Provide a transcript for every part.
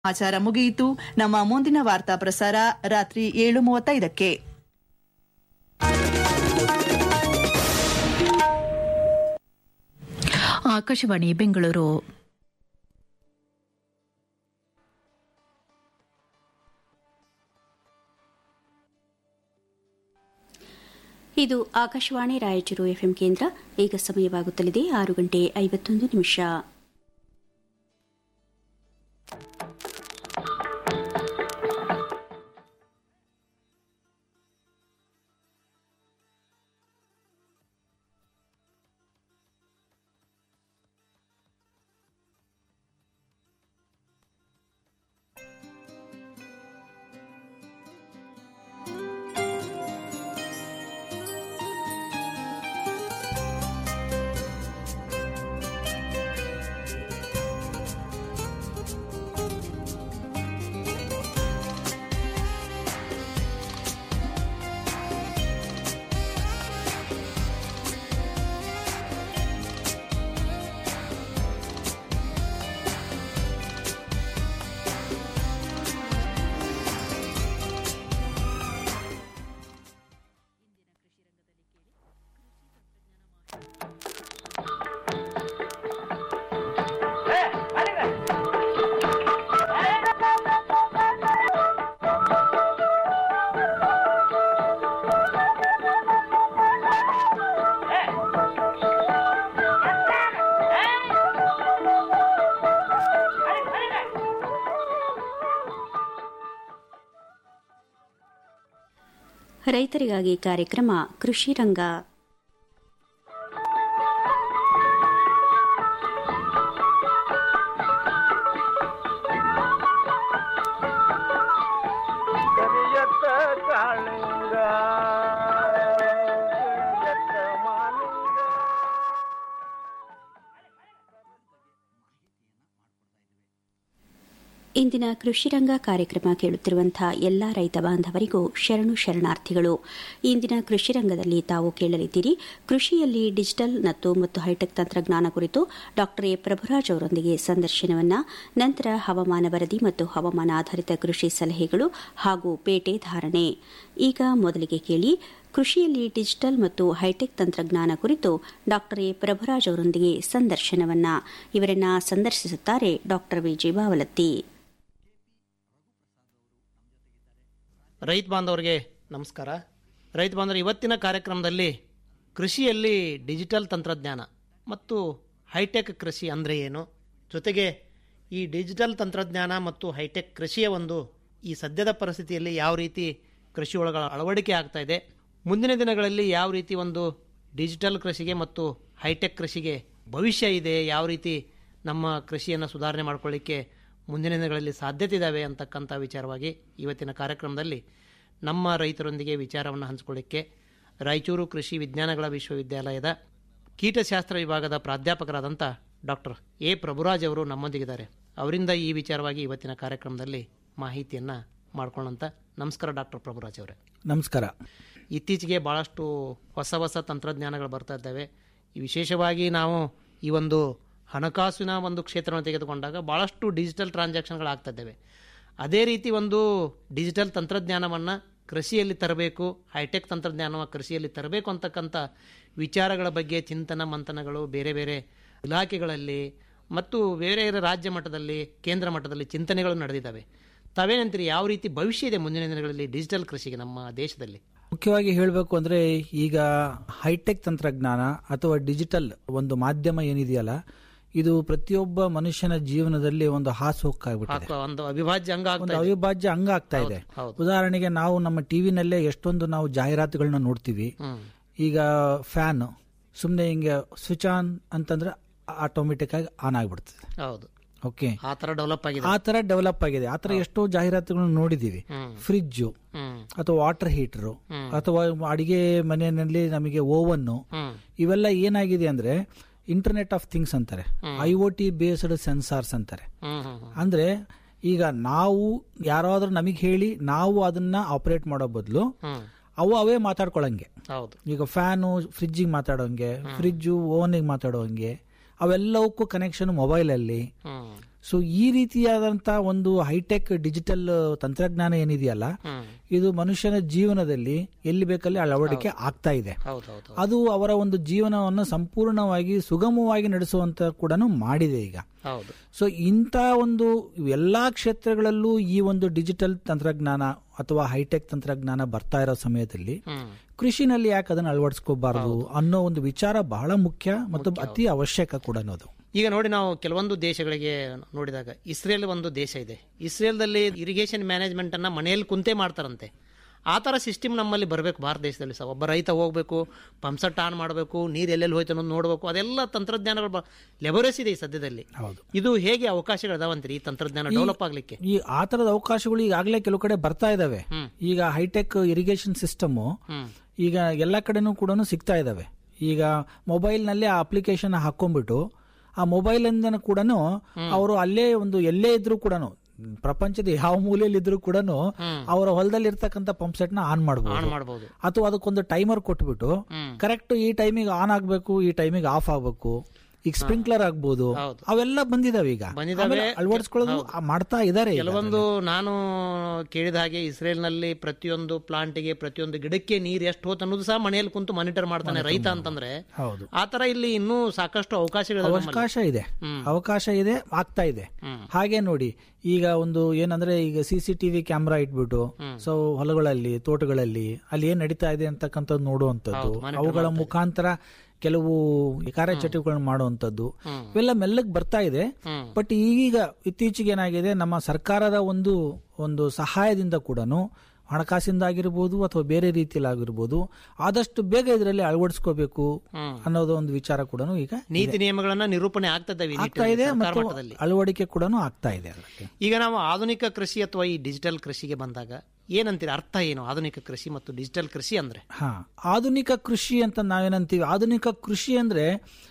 ಸಮಾಚಾರ ಮುಗಿಯಿತು ನಮ್ಮ ಮುಂದಿನ ವಾರ್ತಾ ಪ್ರಸಾರ ರಾತ್ರಿ ಏಳು ಮೂವತ್ತೈದಕ್ಕೆ ಆಕಾಶವಾಣಿ ಬೆಂಗಳೂರು ಇದು ಆಕಾಶವಾಣಿ ರಾಯಚೂರು ಎಫ್ಎಂ ಕೇಂದ್ರ ಈಗ ಸಮಯವಾಗುತ್ತಲಿದೆ ಆರು ಗಂಟೆ ಐವತ್ತೊಂದು ನಿಮಿಷ ರೈತರಿಗಾಗಿ ಕಾರ್ಯಕ್ರಮ ಕೃಷಿ ರಂಗ ಕರಿಯತ್ತ ಕಾಳಿಂಗ ಕರಿಯತ್ತ ಮಾಲಿಂಗ ಇಂದಿನ ಕೃಷಿ ರಂಗ ಕಾರ್ಯಕ್ರಮ ಕೇಳುತ್ತಿರುವಂತಹ ಎಲ್ಲಾ ರೈತ ಬಾಂಧವರಿಗೂ ಶರಣು ಶರಣಾರ್ಥಿಗಳು ಇಂದಿನ ಕೃಷಿ ರಂಗದಲ್ಲಿ ತಾವು ಕೇಳಲಿದ್ದೀರಿ ಕೃಷಿಯಲ್ಲಿ ಡಿಜಿಟಲ್ ನತ್ತು ಮತ್ತು ಹೈಟೆಕ್ ತಂತ್ರಜ್ಞಾನ ಕುರಿತು ಡಾ ಎ ಪ್ರಭುರಾಜ್ ಅವರೊಂದಿಗೆ ಸಂದರ್ಶನವನ್ನ ನಂತರ ಹವಾಮಾನ ವರದಿ ಮತ್ತು ಹವಾಮಾನ ಆಧಾರಿತ ಕೃಷಿ ಸಲಹೆಗಳು ಹಾಗೂ ಪೇಟೆ ಧಾರಣೆ ಈಗ ಮೊದಲಿಗೆ ಕೇಳಿ ಕೃಷಿಯಲ್ಲಿ ಡಿಜಿಟಲ್ ಮತ್ತು ಹೈಟೆಕ್ ತಂತ್ರಜ್ಞಾನ ಕುರಿತು ಡಾ ಎ ಪ್ರಭುರಾಜ್ ಅವರೊಂದಿಗೆ ಸಂದರ್ಶನವನ್ನ ಇವರನ್ನ ಸಂದರ್ಶಿಸುತ್ತಾರೆ ಡಾ ವಿಜಯ ಬಾವಲತ್ತಿ ರೈತ ಬಾಂಧವರಿಗೆ ನಮಸ್ಕಾರ ರೈತ ಬಾಂಧವರು ಇವತ್ತಿನ ಕಾರ್ಯಕ್ರಮದಲ್ಲಿ ಕೃಷಿಯಲ್ಲಿ ಡಿಜಿಟಲ್ ತಂತ್ರಜ್ಞಾನ ಮತ್ತು ಹೈಟೆಕ್ ಕೃಷಿ ಅಂದರೆ ಏನು ಜೊತೆಗೆ ಈ ಡಿಜಿಟಲ್ ತಂತ್ರಜ್ಞಾನ ಮತ್ತು ಹೈಟೆಕ್ ಕೃಷಿಯ ಒಂದು ಈ ಸದ್ಯದ ಪರಿಸ್ಥಿತಿಯಲ್ಲಿ ಯಾವ ರೀತಿ ಕೃಷಿ ಒಳಗಳ ಅಳವಡಿಕೆ ಆಗ್ತಾ ಇದೆ ಮುಂದಿನ ದಿನಗಳಲ್ಲಿ ಯಾವ ರೀತಿ ಒಂದು ಡಿಜಿಟಲ್ ಕೃಷಿಗೆ ಮತ್ತು ಹೈಟೆಕ್ ಕೃಷಿಗೆ ಭವಿಷ್ಯ ಇದೆ ಯಾವ ರೀತಿ ನಮ್ಮ ಕೃಷಿಯನ್ನು ಸುಧಾರಣೆ ಮಾಡಿಕೊಳ್ಳಿಕ್ಕೆ ಮುಂದಿನ ದಿನಗಳಲ್ಲಿ ಸಾಧ್ಯತೆ ಇದ್ದಾವೆ ಅಂತಕ್ಕಂಥ ವಿಚಾರವಾಗಿ ಇವತ್ತಿನ ಕಾರ್ಯಕ್ರಮದಲ್ಲಿ ನಮ್ಮ ರೈತರೊಂದಿಗೆ ವಿಚಾರವನ್ನು ಹಂಚಿಕೊಳ್ಳಿಕ್ಕೆ ರಾಯಚೂರು ಕೃಷಿ ವಿಜ್ಞಾನಗಳ ವಿಶ್ವವಿದ್ಯಾಲಯದ ಕೀಟಶಾಸ್ತ್ರ ವಿಭಾಗದ ಪ್ರಾಧ್ಯಾಪಕರಾದಂಥ ಡಾಕ್ಟರ್ ಎ ಪ್ರಭುರಾಜ್ ಅವರು ನಮ್ಮೊಂದಿಗಿದ್ದಾರೆ ಅವರಿಂದ ಈ ವಿಚಾರವಾಗಿ ಇವತ್ತಿನ ಕಾರ್ಯಕ್ರಮದಲ್ಲಿ ಮಾಹಿತಿಯನ್ನು ಮಾಡ್ಕೊಳ್ಳೋಂಥ ನಮಸ್ಕಾರ ಡಾಕ್ಟರ್ ಪ್ರಭುರಾಜ್ ಅವರೇ ನಮಸ್ಕಾರ ಇತ್ತೀಚೆಗೆ ಭಾಳಷ್ಟು ಹೊಸ ಹೊಸ ತಂತ್ರಜ್ಞಾನಗಳು ಬರ್ತಾ ಇದ್ದಾವೆ ಈ ವಿಶೇಷವಾಗಿ ನಾವು ಈ ಒಂದು ಹಣಕಾಸಿನ ಒಂದು ಕ್ಷೇತ್ರವನ್ನು ತೆಗೆದುಕೊಂಡಾಗ ಭಾಳಷ್ಟು ಡಿಜಿಟಲ್ ಟ್ರಾನ್ಸಾಕ್ಷನ್ಗಳಾಗ್ತಾ ಇದ್ದಾವೆ ಅದೇ ರೀತಿ ಒಂದು ಡಿಜಿಟಲ್ ತಂತ್ರಜ್ಞಾನವನ್ನು ಕೃಷಿಯಲ್ಲಿ ತರಬೇಕು ಹೈಟೆಕ್ ತಂತ್ರಜ್ಞಾನ ಕೃಷಿಯಲ್ಲಿ ತರಬೇಕು ಅಂತಕ್ಕಂಥ ವಿಚಾರಗಳ ಬಗ್ಗೆ ಚಿಂತನ ಮಂಥನಗಳು ಬೇರೆ ಬೇರೆ ಇಲಾಖೆಗಳಲ್ಲಿ ಮತ್ತು ಬೇರೆ ಬೇರೆ ರಾಜ್ಯ ಮಟ್ಟದಲ್ಲಿ ಕೇಂದ್ರ ಮಟ್ಟದಲ್ಲಿ ಚಿಂತನೆಗಳು ನಡೆದಿದ್ದಾವೆ ತಾವೇನಂತೀರಿ ಯಾವ ರೀತಿ ಭವಿಷ್ಯ ಇದೆ ಮುಂದಿನ ದಿನಗಳಲ್ಲಿ ಡಿಜಿಟಲ್ ಕೃಷಿಗೆ ನಮ್ಮ ದೇಶದಲ್ಲಿ ಮುಖ್ಯವಾಗಿ ಹೇಳಬೇಕು ಅಂದ್ರೆ ಈಗ ಹೈಟೆಕ್ ತಂತ್ರಜ್ಞಾನ ಅಥವಾ ಡಿಜಿಟಲ್ ಒಂದು ಮಾಧ್ಯಮ ಏನಿದೆಯಲ್ಲ ಇದು ಪ್ರತಿಯೊಬ್ಬ ಮನುಷ್ಯನ ಜೀವನದಲ್ಲಿ ಒಂದು ಹಾಸು ಹೊಕ್ಕಾಗ್ಬಿಟ್ಟಿದೆ ಹಾಕುವ ಒಂದು ಅವಿಭಾಜ್ಯ ಅಂಗ ಒಂದು ಆಗ್ತಾ ಇದೆ ಅವಿಭಾಜ್ಯ ಅಂಗ ಆಗ್ತಾ ಇದೆ ಹೌದು. ಉದಾಹರಣೆಗೆ ನಾವು ನಮ್ಮ ಟಿವಿನಲ್ಲೇ ಎಷ್ಟೊಂದು ನಾವು ಜಾಹೀರಾತುಗಳನ್ನ ನೋಡ್ತೀವಿ ಹ್ಮ್ ಈಗ ಫ್ಯಾನ್ ಸುಮ್ಮನೆ ಹಿಂಗೆ ಸ್ವಿಚ್ ಆನ್ ಅಂತಂದ್ರೆ ಆಟೋಮೆಟಿಕ್ ಆಗಿ ಆನ್ ಆಗ್ಬಿಡ್ತದೆ ಹೌದು ಓಕೆ ಆ ತರ ಡೆವಲಪ್ ಆಗಿದೆ ಆ ತರ ಡೆವಲಪ್ ಆಗಿದೆ ಆ ತರ ಎಷ್ಟೋ ಜಾಹೀರಾತುಗಳನ್ನ ನೋಡಿದೀವಿ ಹ್ಮ್ ಫ್ರಿಜ್ಜು ಹ್ಮ್ ಅಥವಾ ವಾಟರ್ ಹೀಟರು ಹ್ಮ್. ಅಥವಾ ಅಡಿಗೆ ಮನೆಯಲ್ಲಿ ನಮಗೆ ಓವನ್ನು ಹ್ಮ್ ಇವೆಲ್ಲ ಏನಾಗಿದೆ ಅಂದ್ರೆ ಇಂಟರ್ನೆಟ್ ಆಫ್ ಥಿಂಗ್ಸ್ ಅಂತಾರೆ I O T based sensors ಅಂತಾರೆ ಹ್ಮ್ ಹ್ಮ್ ಹ್ಮ್ ಅಂದ್ರೆ ಈಗ ನಾವು ಯಾರಾದ್ರೂ ನಮಗೆ ಹೇಳಿ ನಾವು ಅದನ್ನ ಆಪರೇಟ್ ಮಾಡೋ ಬದಲು ಹ್ಮ್ ಅವು ಅವೇ ಮಾತಾಡ್ಕೊಳಂಗೆ ಹೌದು ಈಗ ಫ್ಯಾನು ಫ್ರಿಜ್ಜಿಗೆ ಮಾತಾಡೋಂಗೆ ಫ್ರಿಜ್ಜು ಓವನಿಗೆ ಮಾತಾಡೋಂಗೆ ಅವೆಲ್ಲವಕ್ಕೂ ಕನೆಕ್ಷನ್ ಮೊಬೈಲಲ್ಲಿ ಹ್ಮ್ ಸೊ ಈ ರೀತಿಯಾದಂತ ಒಂದು ಹೈಟೆಕ್ ಡಿಜಿಟಲ್ ತಂತ್ರಜ್ಞಾನ ಏನಿದೆಯಲ್ಲ ಹ್ಮ್ ಇದು ಮನುಷ್ಯನ ಜೀವನದಲ್ಲಿ ಎಲ್ಲಿ ಬೇಕಲ್ಲಿ ಅಳವಡಿಕೆ ಆಗ್ತಾ ಇದೆ ಹೌದು ಹೌದು ಅದು ಅವರ ಒಂದು ಜೀವನವನ್ನು ಸಂಪೂರ್ಣವಾಗಿ ಸುಗಮವಾಗಿ ನಡೆಸುವಂತ ಕೂಡ ಮಾಡಿದೆ ಈಗ ಹೌದು ಸೊ ಇಂಥ ಒಂದು ಎಲ್ಲಾ ಕ್ಷೇತ್ರಗಳಲ್ಲೂ ಈ ಒಂದು ಡಿಜಿಟಲ್ ತಂತ್ರಜ್ಞಾನ ಅಥವಾ ಹೈಟೆಕ್ ತಂತ್ರಜ್ಞಾನ ಬರ್ತಾ ಇರೋ ಸಮಯದಲ್ಲಿ ಹ್ಮ್ ಕೃಷಿನಲ್ಲಿ ಯಾಕೆ ಅದನ್ನು ಅಳವಡಿಸ್ಕೋಬಾರದು ಅನ್ನೋ ಒಂದು ವಿಚಾರ ಬಹಳ ಮುಖ್ಯ ಮತ್ತು ಅತಿ ಅವಶ್ಯಕ ಕೂಡ ಅನ್ನೋದು ಈಗ ನೋಡಿ ನಾವು ಕೆಲವೊಂದು ದೇಶಗಳಿಗೆ ನೋಡಿದಾಗ ಇಸ್ರೇಲ್ ಒಂದು ದೇಶ ಇದೆ ಇಸ್ರೇಲ್ದಲ್ಲಿ ಇರಿಗೇಷನ್ ಮ್ಯಾನೇಜ್ಮೆಂಟ್ ಅನ್ನ ಮನೆಯಲ್ಲಿ ಕುಂತೆ ಮಾಡ್ತಾರಂತೆ ಆ ಥರ ಸಿಸ್ಟಮ್ ನಮ್ಮಲ್ಲಿ ಬರಬೇಕು ಭಾರತ ದೇಶದಲ್ಲಿ ಸಹ ಒಬ್ಬ ರೈತ ಹೋಗಬೇಕು ಪಂಪ್ಸೆಟ್ ಆನ್ ಮಾಡಬೇಕು ನೀರು ಎಲ್ಲೆಲ್ಲಿ ಹೋಯ್ತು ಅನ್ನೋದು ನೋಡಬೇಕು ಅದೆಲ್ಲ ತಂತ್ರಜ್ಞಾನಗಳು ಲೆಬರೇಸ್ ಇದೆ ಈ ಸದ್ಯದಲ್ಲಿ ಹೌದು ಇದು ಹೇಗೆ ಅವಕಾಶಗಳು ಅದಾವಂತೀರಿ ಈ ತಂತ್ರಜ್ಞಾನ ಡೆವಲಪ್ ಆಗ್ಲಿಕ್ಕೆ ಈ ಆ ತರದ ಅವಕಾಶಗಳು ಈಗಾಗಲೇ ಕೆಲವು ಕಡೆ ಬರ್ತಾ ಇದಾವೆ ಈಗ ಹೈಟೆಕ್ ಇರಿಗೇಷನ್ ಸಿಸ್ಟಮ್ ಹ್ಮ್ ಈಗ ಎಲ್ಲ ಕಡೆನೂ ಕೂಡ ಸಿಗ್ತಾ ಇದಾವೆ ಈಗ ಮೊಬೈಲ್ ನಲ್ಲಿ ಆ ಅಪ್ಲಿಕೇಶನ್ ಹಾಕೊಂಡ್ಬಿಟ್ಟು ಆ ಮೊಬೈಲ್ ಇಂದ ಕೂಡ ಅವರು ಅಲ್ಲೇ ಒಂದು ಎಲ್ಲೇ ಇದ್ರೂ ಕೂಡ ಪ್ರಪಂಚದ ಯಾವ ಮೂಲೆಯಲ್ಲಿ ಇದ್ರೂ ಕೂಡ ಅವರ ಹೊಲದಲ್ಲಿ ಇರ್ತಕ್ಕಂಥ ಪಂಪ್ ಸೆಟ್ ನ ಆನ್ ಆನ್ ಮಾಡಬಹುದು ಮಾಡ್ಬೋದು ಅಥವಾ ಅದಕ್ಕೊಂದು ಟೈಮರ್ ಕೊಟ್ಬಿಟ್ಟು ಹ್ಮ್. ಕರೆಕ್ಟ್ ಈ ಟೈಮಿಗೆ ಆನ್ ಆಗ್ಬೇಕು ಈ ಟೈಮಿಗೆ ಆಫ್ ಆಗ್ಬೇಕು ಈಗ ಸ್ಪ್ರಿಂಕ್ಲರ್ ಆಗ್ಬೋದು ಹೌದು. ಅವೆಲ್ಲ ಬಂದಿದಾವೆ ಈಗ ಬಂದಿದಾವೆ. ಆಮೇಲೆ ಅಳವಡಿಸ್ಕೊಳ್ಳೋದು ಆ ಮಾಡ್ತಾ ಇದಾರೆ ಈಗ. ಕೆಲವೊಂದು ನಾನು ಕೇಳಿದ ಹಾಗೆ ಇಸ್ರೇಲ್ನಲ್ಲಿ ಪ್ರತಿಯೊಂದು ಪ್ಲಾಂಟಿಗೆ ಪ್ರತಿಯೊಂದು ಗಿಡಕ್ಕೆ ನೀರು ಎಷ್ಟು ಹೋತ್ ಅನ್ನೋದು ಸಹ ಮನೆಯಲ್ಲಿ ಕುಂತು ಮಾನಿಟರ್ ಮಾಡ್ತಾನೆ ರೈತ ಅಂತಂದ್ರೆ ಹೌದು ಆ ತರ ಇಲ್ಲಿ ಇನ್ನೂ ಸಾಕಷ್ಟು ಅವಕಾಶಗಳು ಅವಕಾಶ ಇದೆ ಅವಕಾಶ ಇದೆ ಆಗ್ತಾ ಇದೆ ಹಾಗೆ ನೋಡಿ ಈಗ ಒಂದು ಏನಂದ್ರೆ ಈಗ ಸಿ ಸಿ ಟಿವಿ ಕ್ಯಾಮ್ರಾ ಇಟ್ಬಿಟ್ಟು ಸೊ ಹೊಲಗಳಲ್ಲಿ ತೋಟಗಳಲ್ಲಿ ಅಲ್ಲಿ ಏನ್ ನಡೀತಾ ಇದೆ ಅಂತಕ್ಕಂಥದ್ದು ನೋಡುವಂಥದ್ದು ಅವುಗಳ ಮುಖಾಂತರ ಕೆಲವು ಕಾರ್ಯಚಟುವಟಿಕೆಗಳನ್ನು ಮಾಡುವಂಥದ್ದು ಇವೆಲ್ಲ ಮೆಲ್ಲಗೆ ಬರ್ತಾ ಇದೆ ಬಟ್ ಈಗ ಇತ್ತೀಚೆಗೆ ಏನಾಗಿದೆ ನಮ್ಮ ಸರ್ಕಾರದ ಒಂದು ಒಂದು ಸಹಾಯದಿಂದ ಕೂಡ ಹಣಕಾಸಿಂದ ಆಗಿರ್ಬೋದು ಅಥವಾ ಬೇರೆ ರೀತಿಯಲ್ಲಿ ಆಗಿರ್ಬೋದು ಆದಷ್ಟು ಬೇಗ ಇದರಲ್ಲಿ ಅಳವಡಿಸ್ಕೋಬೇಕು ಅನ್ನೋದು ಒಂದು ವಿಚಾರ ಕೂಡ ಈಗ ನೀತಿ ನಿಯಮಗಳನ್ನ ನಿರೂಪಣೆ ಆಗ್ತದೆ ಈ ಆಗ್ತಾ ನಿಟ್ಟಿನಲ್ಲಿ ಇದೆ ಸರ್ಕಾರ ಮತ್ತು ಮಟ್ಟದಲ್ಲಿ ಅಳವಡಿಕೆ ಕೂಡ ಆಗ್ತಾ ಇದೆ ಅದಕ್ಕೆ ಈಗ ನಾವು ಆಧುನಿಕ ಕೃಷಿ ಅಥವಾ ಈ ಡಿಜಿಟಲ್ ಕೃಷಿಗೆ ಬಂದಾಗ ಏನಂತೀರಿ ಅರ್ಥ ಏನು ಆಧುನಿಕ ಕೃಷಿ ಮತ್ತು ಡಿಜಿಟಲ್ ಕೃಷಿ ಅಂದ್ರೆ ಹಾ ಆಧುನಿಕ ಕೃಷಿ ಅಂತ ನಾವೇನಂತೀವಿ ಆಧುನಿಕ ಕೃಷಿ ಅಂದ್ರೆ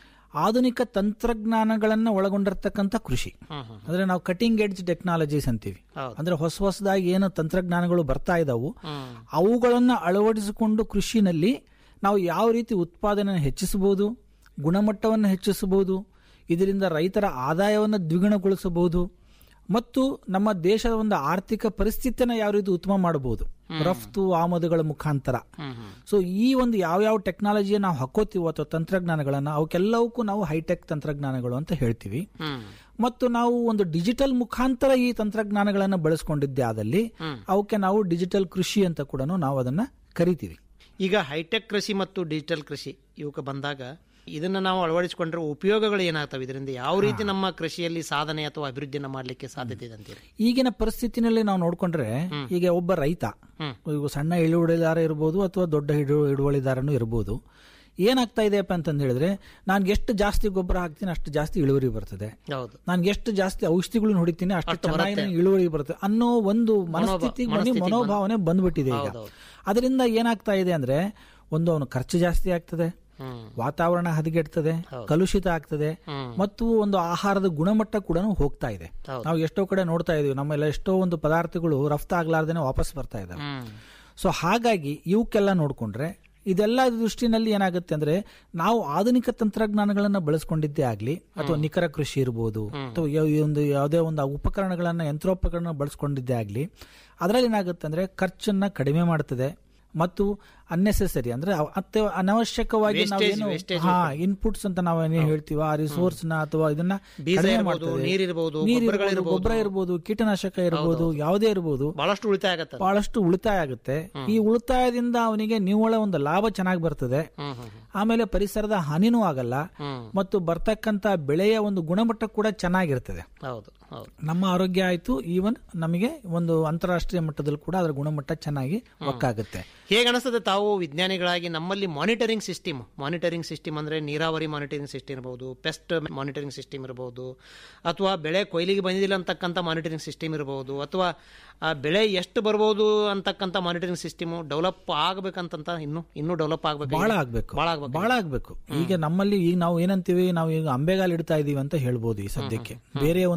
ಆಧುನಿಕ ತಂತ್ರಜ್ಞಾನಗಳನ್ನ ಒಳಗೊಂಡಿರ್ತಕ್ಕಂಥ ಕೃಷಿ ಹ್ಮ್ ಹ್ಮ್ ಅಂದ್ರೆ ನಾವು ಕಟಿಂಗ್ ಎಡ್ಜ್ ಟೆಕ್ನಾಲಜೀಸ್ ಅಂತೀವಿ ಹೌದು. ಅಂದ್ರೆ ಹೊಸ ಹೊಸದಾಗಿ ಏನು ತಂತ್ರಜ್ಞಾನಗಳು ಬರ್ತಾ ಇದಾವು ಹ್ಮ್ ಅವುಗಳನ್ನ ಅಳವಡಿಸಿಕೊಂಡು ಕೃಷಿನಲ್ಲಿ ನಾವು ಯಾವ ರೀತಿ ಉತ್ಪಾದನೆ ಹೆಚ್ಚಿಸಬಹುದು ಗುಣಮಟ್ಟವನ್ನು ಹೆಚ್ಚಿಸಬಹುದು ಇದರಿಂದ ರೈತರ ಆದಾಯವನ್ನು ದ್ವಿಗುಣಗೊಳಿಸಬಹುದು ಮತ್ತು ನಮ್ಮ ದೇಶದ ಒಂದು ಆರ್ಥಿಕ ಪರಿಸ್ಥಿತಿಯನ್ನು ಯಾವ ರೀತಿ ಉತ್ತಮ ಮಾಡಬಹುದು ರಫ್ತು ಆಮದುಗಳ ಮುಖಾಂತರ ಹ್ಮ್ ಹ್ಮ್ ಸೊ ಈ ಒಂದು ಯಾವ್ಯಾವ ಟೆಕ್ನಾಲಜಿಯ ನಾವು ಹಾಕೋತೀವೋ ಅಥವಾ ತಂತ್ರಜ್ಞಾನಗಳನ್ನ ಅವಕ್ಕೆಲ್ಲವಕ್ಕೂ ನಾವು ಹೈಟೆಕ್ ತಂತ್ರಜ್ಞಾನಗಳು ಅಂತ ಹೇಳ್ತೀವಿ ಹ್ಮ್ ಮತ್ತು ನಾವು ಒಂದು ಡಿಜಿಟಲ್ ಮುಖಾಂತರ ಈ ತಂತ್ರಜ್ಞಾನಗಳನ್ನು ಬಳಸ್ಕೊಂಡಿದ್ದೆ ಆದಲ್ಲಿ ಅವಕ್ಕೆ ನಾವು ಡಿಜಿಟಲ್ ಕೃಷಿ ಅಂತ ಕೂಡ ನಾವು ಅದನ್ನ ಕರಿತೀವಿ ಈಗ ಹೈಟೆಕ್ ಕೃಷಿ ಮತ್ತು ಡಿಜಿಟಲ್ ಕೃಷಿ ಇವಕ್ಕೆ ಬಂದಾಗ ಇದನ್ನ ನಾವು ಅಳವಡಿಸಿಕೊಂಡ್ರೆ ಉಪಯೋಗಗಳು ಏನಾಗ್ತವೆ ಇದರಿಂದ ಯಾವ ರೀತಿ ನಮ್ಮ ಕೃಷಿಯಲ್ಲಿ ಸಾಧನೆ ಅಥವಾ ಅಭಿವೃದ್ಧಿಯನ್ನ ಮಾಡ್ಲಿಕ್ಕೆ ಸಾಧ್ಯತೆ ಇದೆ ಅಂತೀರಿ ಈಗಿನ ಪರಿಸ್ಥಿತಿನಲ್ಲಿ ನಾವು ನೋಡ್ಕೊಂಡ್ರೆ ಈಗ ಒಬ್ಬ ರೈತ ಹ್ಮ್. ಈಗ ಸಣ್ಣ ಹಿಡುವಳಿದಾರ ಇರ್ಬೋದು ಅಥವಾ ದೊಡ್ಡ ಹಿಡು ಹಿಡುವಳಿದಾರನು ಇರ್ಬೋದು ಏನಾಗ್ತಾ ಇದೆಯಪ್ಪ ಅಂತಂದು ಹೇಳಿದ್ರೆ ನಾನು ಎಷ್ಟು ಜಾಸ್ತಿ ಗೊಬ್ಬರ ಹಾಕ್ತೀನಿ ಅಷ್ಟು ಜಾಸ್ತಿ ಇಳುವರಿ ಬರ್ತದೆ ಹೌದು ನಾನು ಎಷ್ಟು ಜಾಸ್ತಿ ಔಷಧಿಗಳನ್ನ ಹೊಡಿತೀನಿ ಅಷ್ಟು ಚೆನ್ನಾಗಿ ನನಗೆ ಇಳುವರಿ ಬರುತ್ತೆ ಅನ್ನೋ ಒಂದು ಮನಸ್ಥಿತಿ ಮನೆ ಮನೋಭಾವನೆ ಬಂದ್ಬಿಟ್ಟಿದೆ ಈಗ ಹೌದೌದು. ಅದರಿಂದ ಏನಾಗ್ತಾ ಇದೆ ಅಂದ್ರೆ ಒಂದು ಅವನು ಖರ್ಚು ಜಾಸ್ತಿ ಆಗ್ತದೆ ಹ್ಮ್ ವಾತಾವರಣ ಹದಗೆಡ್ತದೆ ಕಲುಷಿತ ಆಗ್ತದೆ ಹ್ಮ್. ಮತ್ತು ಒಂದು ಆಹಾರದ ಗುಣಮಟ್ಟ ಕೂಡ ಹೋಗ್ತಾ ಇದೆ ಹೌದು. ನಾವು ಎಷ್ಟೋ ಕಡೆ ನೋಡ್ತಾ ಇದೀವಿ ನಮ್ಮೆಲ್ಲ ಎಷ್ಟೋ ಒಂದು ಪದಾರ್ಥಗಳು ರಫ್ತಾಗ್ಲಾರ್ದೇನೆ ವಾಪಸ್ ಬರ್ತಾ ಇದಾವೆ ಹ್ಮ್ ಸೊ ಹಾಗಾಗಿ ಇವಕ್ಕೆಲ್ಲ ನೋಡ್ಕೊಂಡ್ರೆ ಇದೆಲ್ಲ ದೃಷ್ಟಿನಲ್ಲಿ ಏನಾಗುತ್ತೆ ಅಂದ್ರೆ ನಾವು ಆಧುನಿಕ ತಂತ್ರಜ್ಞಾನಗಳನ್ನ ಬಳಸ್ಕೊಂಡಿದ್ದೇ ಆಗ್ಲಿ ಅಥವಾ ನಿಖರ ಕೃಷಿ ಇರ್ಬೋದು ಅಥವಾ ಯಾವ- ಈ ಒಂದು ಯಾವುದೇ ಒಂದು ಉಪಕರಣಗಳನ್ನ ಯಂತ್ರೋಪಕರಣ ಬಳಸ್ಕೊಂಡಿದ್ದೇ ಆಗ್ಲಿ ಅದರಲ್ಲಿ ಏನಾಗುತ್ತೆ ಅಂದ್ರೆ ಖರ್ಚನ್ನ ಕಡಿಮೆ ಮಾಡ್ತದೆ ಮತ್ತು ಅನ್ನೆಸೆಸರಿ ಅಂದ್ರೆ ಅವ- ಅತ್ಯ ಅನವಶ್ಯಕವಾಗಿ Wastage, ನಾವೇನು wastage ಹಾ ಇನ್ಪುಟ್ಸ್ ಅಂತ ನಾವೇನು ಹೇಳ್ತೀವಿ ಆ ರಿಸೋರ್ಸ್ ನ ಅಥವಾ ಇದನ್ನ ಬೀಜ ಕಡಿಮೆ ಇರ್ಬೋದು, ಮಾಡ್ತದೆ. ನೀರಿರ್ಬೋದು, ನೀರಿರ್ಬೋದು, ಗೊಬ್ಬರಗಳಿರ್ಬೋದು. ಗೊಬ್ಬರ ಇರ್ಬೋದು ಕೀಟನಾಶಕ ಇರ್ಬೋದು ಯಾವುದೇ ಇರ್ಬೋದು ಬಹಳಷ್ಟು ಉಳಿತಾಯ ಆಗತ್ತೆ ಅದು. ಬಹಳಷ್ಟು ಉಳಿತಾಯ ಆಗುತ್ತೆ ಈ ಉಳಿತಾಯದಿಂದ ಅವನಿಗೆ ನಿವ್ವಳ ಒಂದು ಲಾಭ ಚೆನ್ನಾಗಿ ಬರ್ತದೆ ಹ್ಮ್ ಹ್ಮ್ ಆಮೇಲೆ ಪರಿಸರದ ಹಾನಿನೂ ಆಗಲ್ಲ ಹ್ಮ್ ಮತ್ತು ಬರ್ತಕ್ಕಂತ ಬೆಳೆಯ ಒಂದು ಗುಣಮಟ್ಟ ಕೂಡ ಚೆನ್ನಾಗಿರ್ತದೆ ಹೌದು ಹೌದು ನಮ್ಮ ಆರೋಗ್ಯ ಆಯ್ತು ಈವನ್ ನಮಗೆ ಒಂದು ಅಂತಾರಾಷ್ಟ್ರೀಯ ಮಟ್ಟದಲ್ಲಿ ಕೂಡ ಅದರ ಗುಣಮಟ್ಟ ಚೆನ್ನಾಗಿ ಒಕ್ಕಾಗುತ್ತೆ ಹೇಗೆ ಅನಿಸ್ತದೆ ತಾವು ವಿಜ್ಞಾನಿಗಳಾಗಿ ನಮ್ಮಲ್ಲಿ ಮಾನಿಟರಿಂಗ್ ಸಿಸ್ಟಮ್ ಮಾನಿಟರಿಂಗ್ ಸಿಸ್ಟಮ್ ಅಂದ್ರೆ ನೀರಾವರಿ ಮಾನಿಟರಿಂಗ್ ಸಿಸ್ಟಮ್ ಇರಬಹುದು ಪೆಸ್ಟ್ ಮಾನಿಟರಿಂಗ್ ಸಿಸ್ಟಮ್ ಇರಬಹುದು ಅಥವಾ ಬೆಳೆ ಕೊಯ್ಲಿಗೆ ಬಂದಿಲ್ಲ ಅಂತಕ್ಕಂಥ ಮಾನಿಟರಿಂಗ್ ಸಿಸ್ಟಮ್ ಇರಬಹುದು ಅಥವಾ ಆ ಬೆಳೆ ಎಷ್ಟು ಬರ್ಬೋದು ಅಂತಕ್ಕಂಥ ಮಾನಿಟರಿಂಗ್ ಸಿಸ್ಟಮ್ ಡೆವಲಪ್ ಆಗ್ಬೇಕಂತ ಇನ್ನು ಇನ್ನೂ ಡೆವಲಪ್ ಆಗ್ಬೇಕು ಬಹಳ ಆಗ್ಬೇಕು ಬಹಳ ಆಗ್ಬೇಕು ಬಹಳ ಆಗ್ಬೇಕು ಈಗ ನಮ್ಮಲ್ಲಿ ಈಗ ನಾವು ಏನಂತೀವಿ ನಾವು ಈಗ ಅಂಬೆಗಾಲ್ ಇಡ್ತಾ ಇದೀವಿ ಅಂತ ಹೇಳ್ಬೋದು ಈ ಸದ್ಯಕ್ಕೆ ಬೇರೆ ಒಂದು